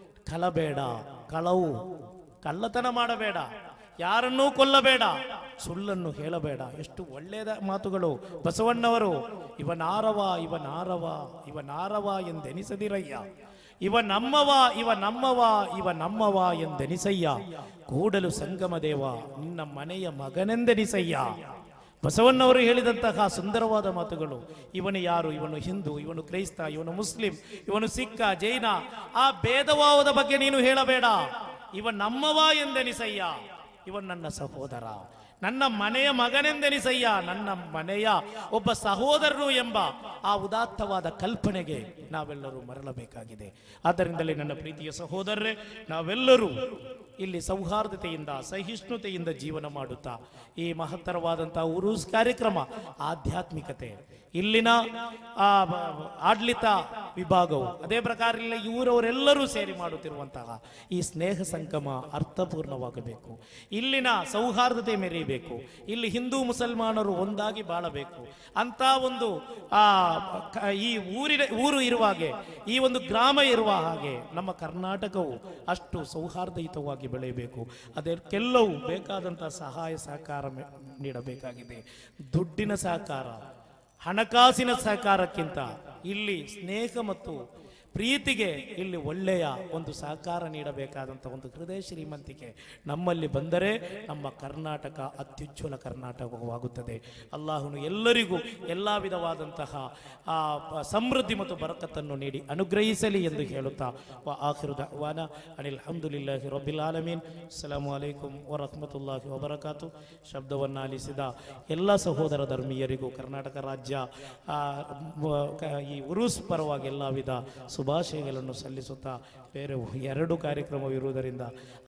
ಕಲಬೇಡ ಕಳವು ಕಳ್ಳತನ ಮಾಡಬೇಡ ಯಾರನ್ನೂ ಕೊಲ್ಲಬೇಡ ಸುಳ್ಳನ್ನು ಹೇಳಬೇಡ ಎಷ್ಟು ಒಳ್ಳೆಯದ ಮಾತುಗಳು ಬಸವಣ್ಣವರು ಇವನಾರವ ಇವನಾರವ ಇವನಾರವ ಎಂದೆನಿಸದಿರಯ್ಯ ಇವ ನಮ್ಮವ ಇವ ನಮ್ಮವ ಇವ ನಮ್ಮವ ಎಂದೆನಿಸಯ್ಯ ಕೂಡಲು ಸಂಗಮ ದೇವ ನಿನ್ನ ಮನೆಯ ಮಗನೆಂದೆನಿಸಯ್ಯ ಬಸವಣ್ಣವರು ಹೇಳಿದಂತಹ ಸುಂದರವಾದ ಮಾತುಗಳು ಇವನು ಯಾರು ಇವನು ಹಿಂದೂ ಇವನು ಕ್ರೈಸ್ತ ಇವನು ಮುಸ್ಲಿಂ ಇವನು ಸಿಕ್ಕ ಜೈನ ಆ ಭೇದಭಾವದ ಬಗ್ಗೆ ನೀನು ಹೇಳಬೇಡ ಇವ ನಮ್ಮವ ಎಂದೆನಿಸಯ್ಯ ಇವನ್ ನನ್ನ ಸಹೋದರ ನನ್ನ ಮನೆಯ ಮಗನೆಂದೆನಿಸಯ್ಯ ನನ್ನ ಮನೆಯ ಒಬ್ಬ ಸಹೋದರರು ಎಂಬ ಆ ಉದಾತ್ತವಾದ ಕಲ್ಪನೆಗೆ ನಾವೆಲ್ಲರೂ ಮರಳಬೇಕಾಗಿದೆ ಆದ್ದರಿಂದಲೇ ನನ್ನ ಪ್ರೀತಿಯ ಸಹೋದರರೇ ನಾವೆಲ್ಲರೂ ಇಲ್ಲಿ ಸೌಹಾರ್ದತೆಯಿಂದ ಸಹಿಷ್ಣುತೆಯಿಂದ ಜೀವನ ಮಾಡುತ್ತಾ ಈ ಮಹತ್ತರವಾದಂತಹ ಉರೂಸ್ ಕಾರ್ಯಕ್ರಮ ಆಧ್ಯಾತ್ಮಿಕತೆ ಇಲ್ಲಿನ ಆ ಬ- ಆಡಳಿತ ವಿಭಾಗವು ಅದೇ ಪ್ರಕಾರ ಇಲ್ಲಿ ಇವರವರೆಲ್ಲರೂ ಸೇರಿ ಮಾಡುತ್ತಿರುವಂತಹ ಈ ಸ್ನೇಹ ಸಂಗಮ ಅರ್ಥಪೂರ್ಣವಾಗಬೇಕು ಇಲ್ಲಿನ ಸೌಹಾರ್ದತೆ ಮೆರೆಯಬೇಕು ಇಲ್ಲಿ ಹಿಂದೂ ಮುಸಲ್ಮಾನರು ಒಂದಾಗಿ ಬಾಳಬೇಕು ಅಂತ ಒಂದು ಆ ಕ- ಈ ಊರಿನ ಊರು ಇರುವ ಹಾಗೆ ಈ ಒಂದು ಗ್ರಾಮ ಇರುವ ಹಾಗೆ ನಮ್ಮ ಕರ್ನಾಟಕವು ಅಷ್ಟು ಸೌಹಾರ್ದಯುತವಾಗಿ ಬೆಳೆಯಬೇಕು ಅದಕ್ಕೆಲ್ಲವೂ ಬೇಕಾದಂತಹ ಸಹಾಯ ಸಹಕಾರ ಮೆ- ನೀಡಬೇಕಾಗಿದೆ ದುಡ್ಡಿನ ಸಹಕಾರ ಹಣಕಾಸಿನ ಸಹಕಾರಕ್ಕಿಂತ ಇಲ್ಲಿ ಸ್ನೇಹ ಮತ್ತು ಪ್ರೀತಿಗೆ ಇಲ್ಲಿ ಒಳ್ಳೆಯ ಒಂದು ಸಹಕಾರ ನೀಡಬೇಕಾದಂಥ ಒಂದು ಹೃದಯ ಶ್ರೀಮಂತಿಕೆ ನಮ್ಮಲ್ಲಿ ಬಂದರೆ ನಮ್ಮ ಕರ್ನಾಟಕ ಅತ್ಯುಜ್ವಲ ಕರ್ನಾಟಕವಾಗುತ್ತದೆ ಅಲ್ಲಾಹನು ಎಲ್ಲರಿಗೂ ಎಲ್ಲ ವಿಧವಾದಂತಹ ಆ, ಪ- ಸಮೃದ್ಧಿ ಮತ್ತು ಬರಕತ್ತನ್ನು ನೀಡಿ ಅನುಗ್ರಹಿಸಲಿ ಎಂದು ಹೇಳುತ್ತಾ ವ ಆಖಿರು ದಅವಾನ ಅನಿಲ್ ಹಮ್ದುಲಿಲ್ಲಾಹಿ ರಬ್ಬಿಲ್ ಆಲಮೀನ್ ಅಸ್ಸಲಾಮು ಅಲೈಕುಂ ವರಹಮತುಲ್ಲಾಹಿ ವಬರಕಾತು ಶಬ್ದವನ್ನು ಆಲಿಸಿದ ಎಲ್ಲ ಸಹೋದರ ಧರ್ಮೀಯರಿಗೂ ಕರ್ನಾಟಕ ರಾಜ್ಯ ಆ, ಮ- ಕ- ಈ ಉರುಸ್ ಪರವಾಗಿ ಎಲ್ಲ ವಿಧ ಶುಭಾಶಯಗಳನ್ನು ಸಲ್ಲಿಸುತ್ತಾ ಬೇರೆ ಎರಡು ಕಾರ್ಯಕ್ರಮವಿರುವುದರಿಂದ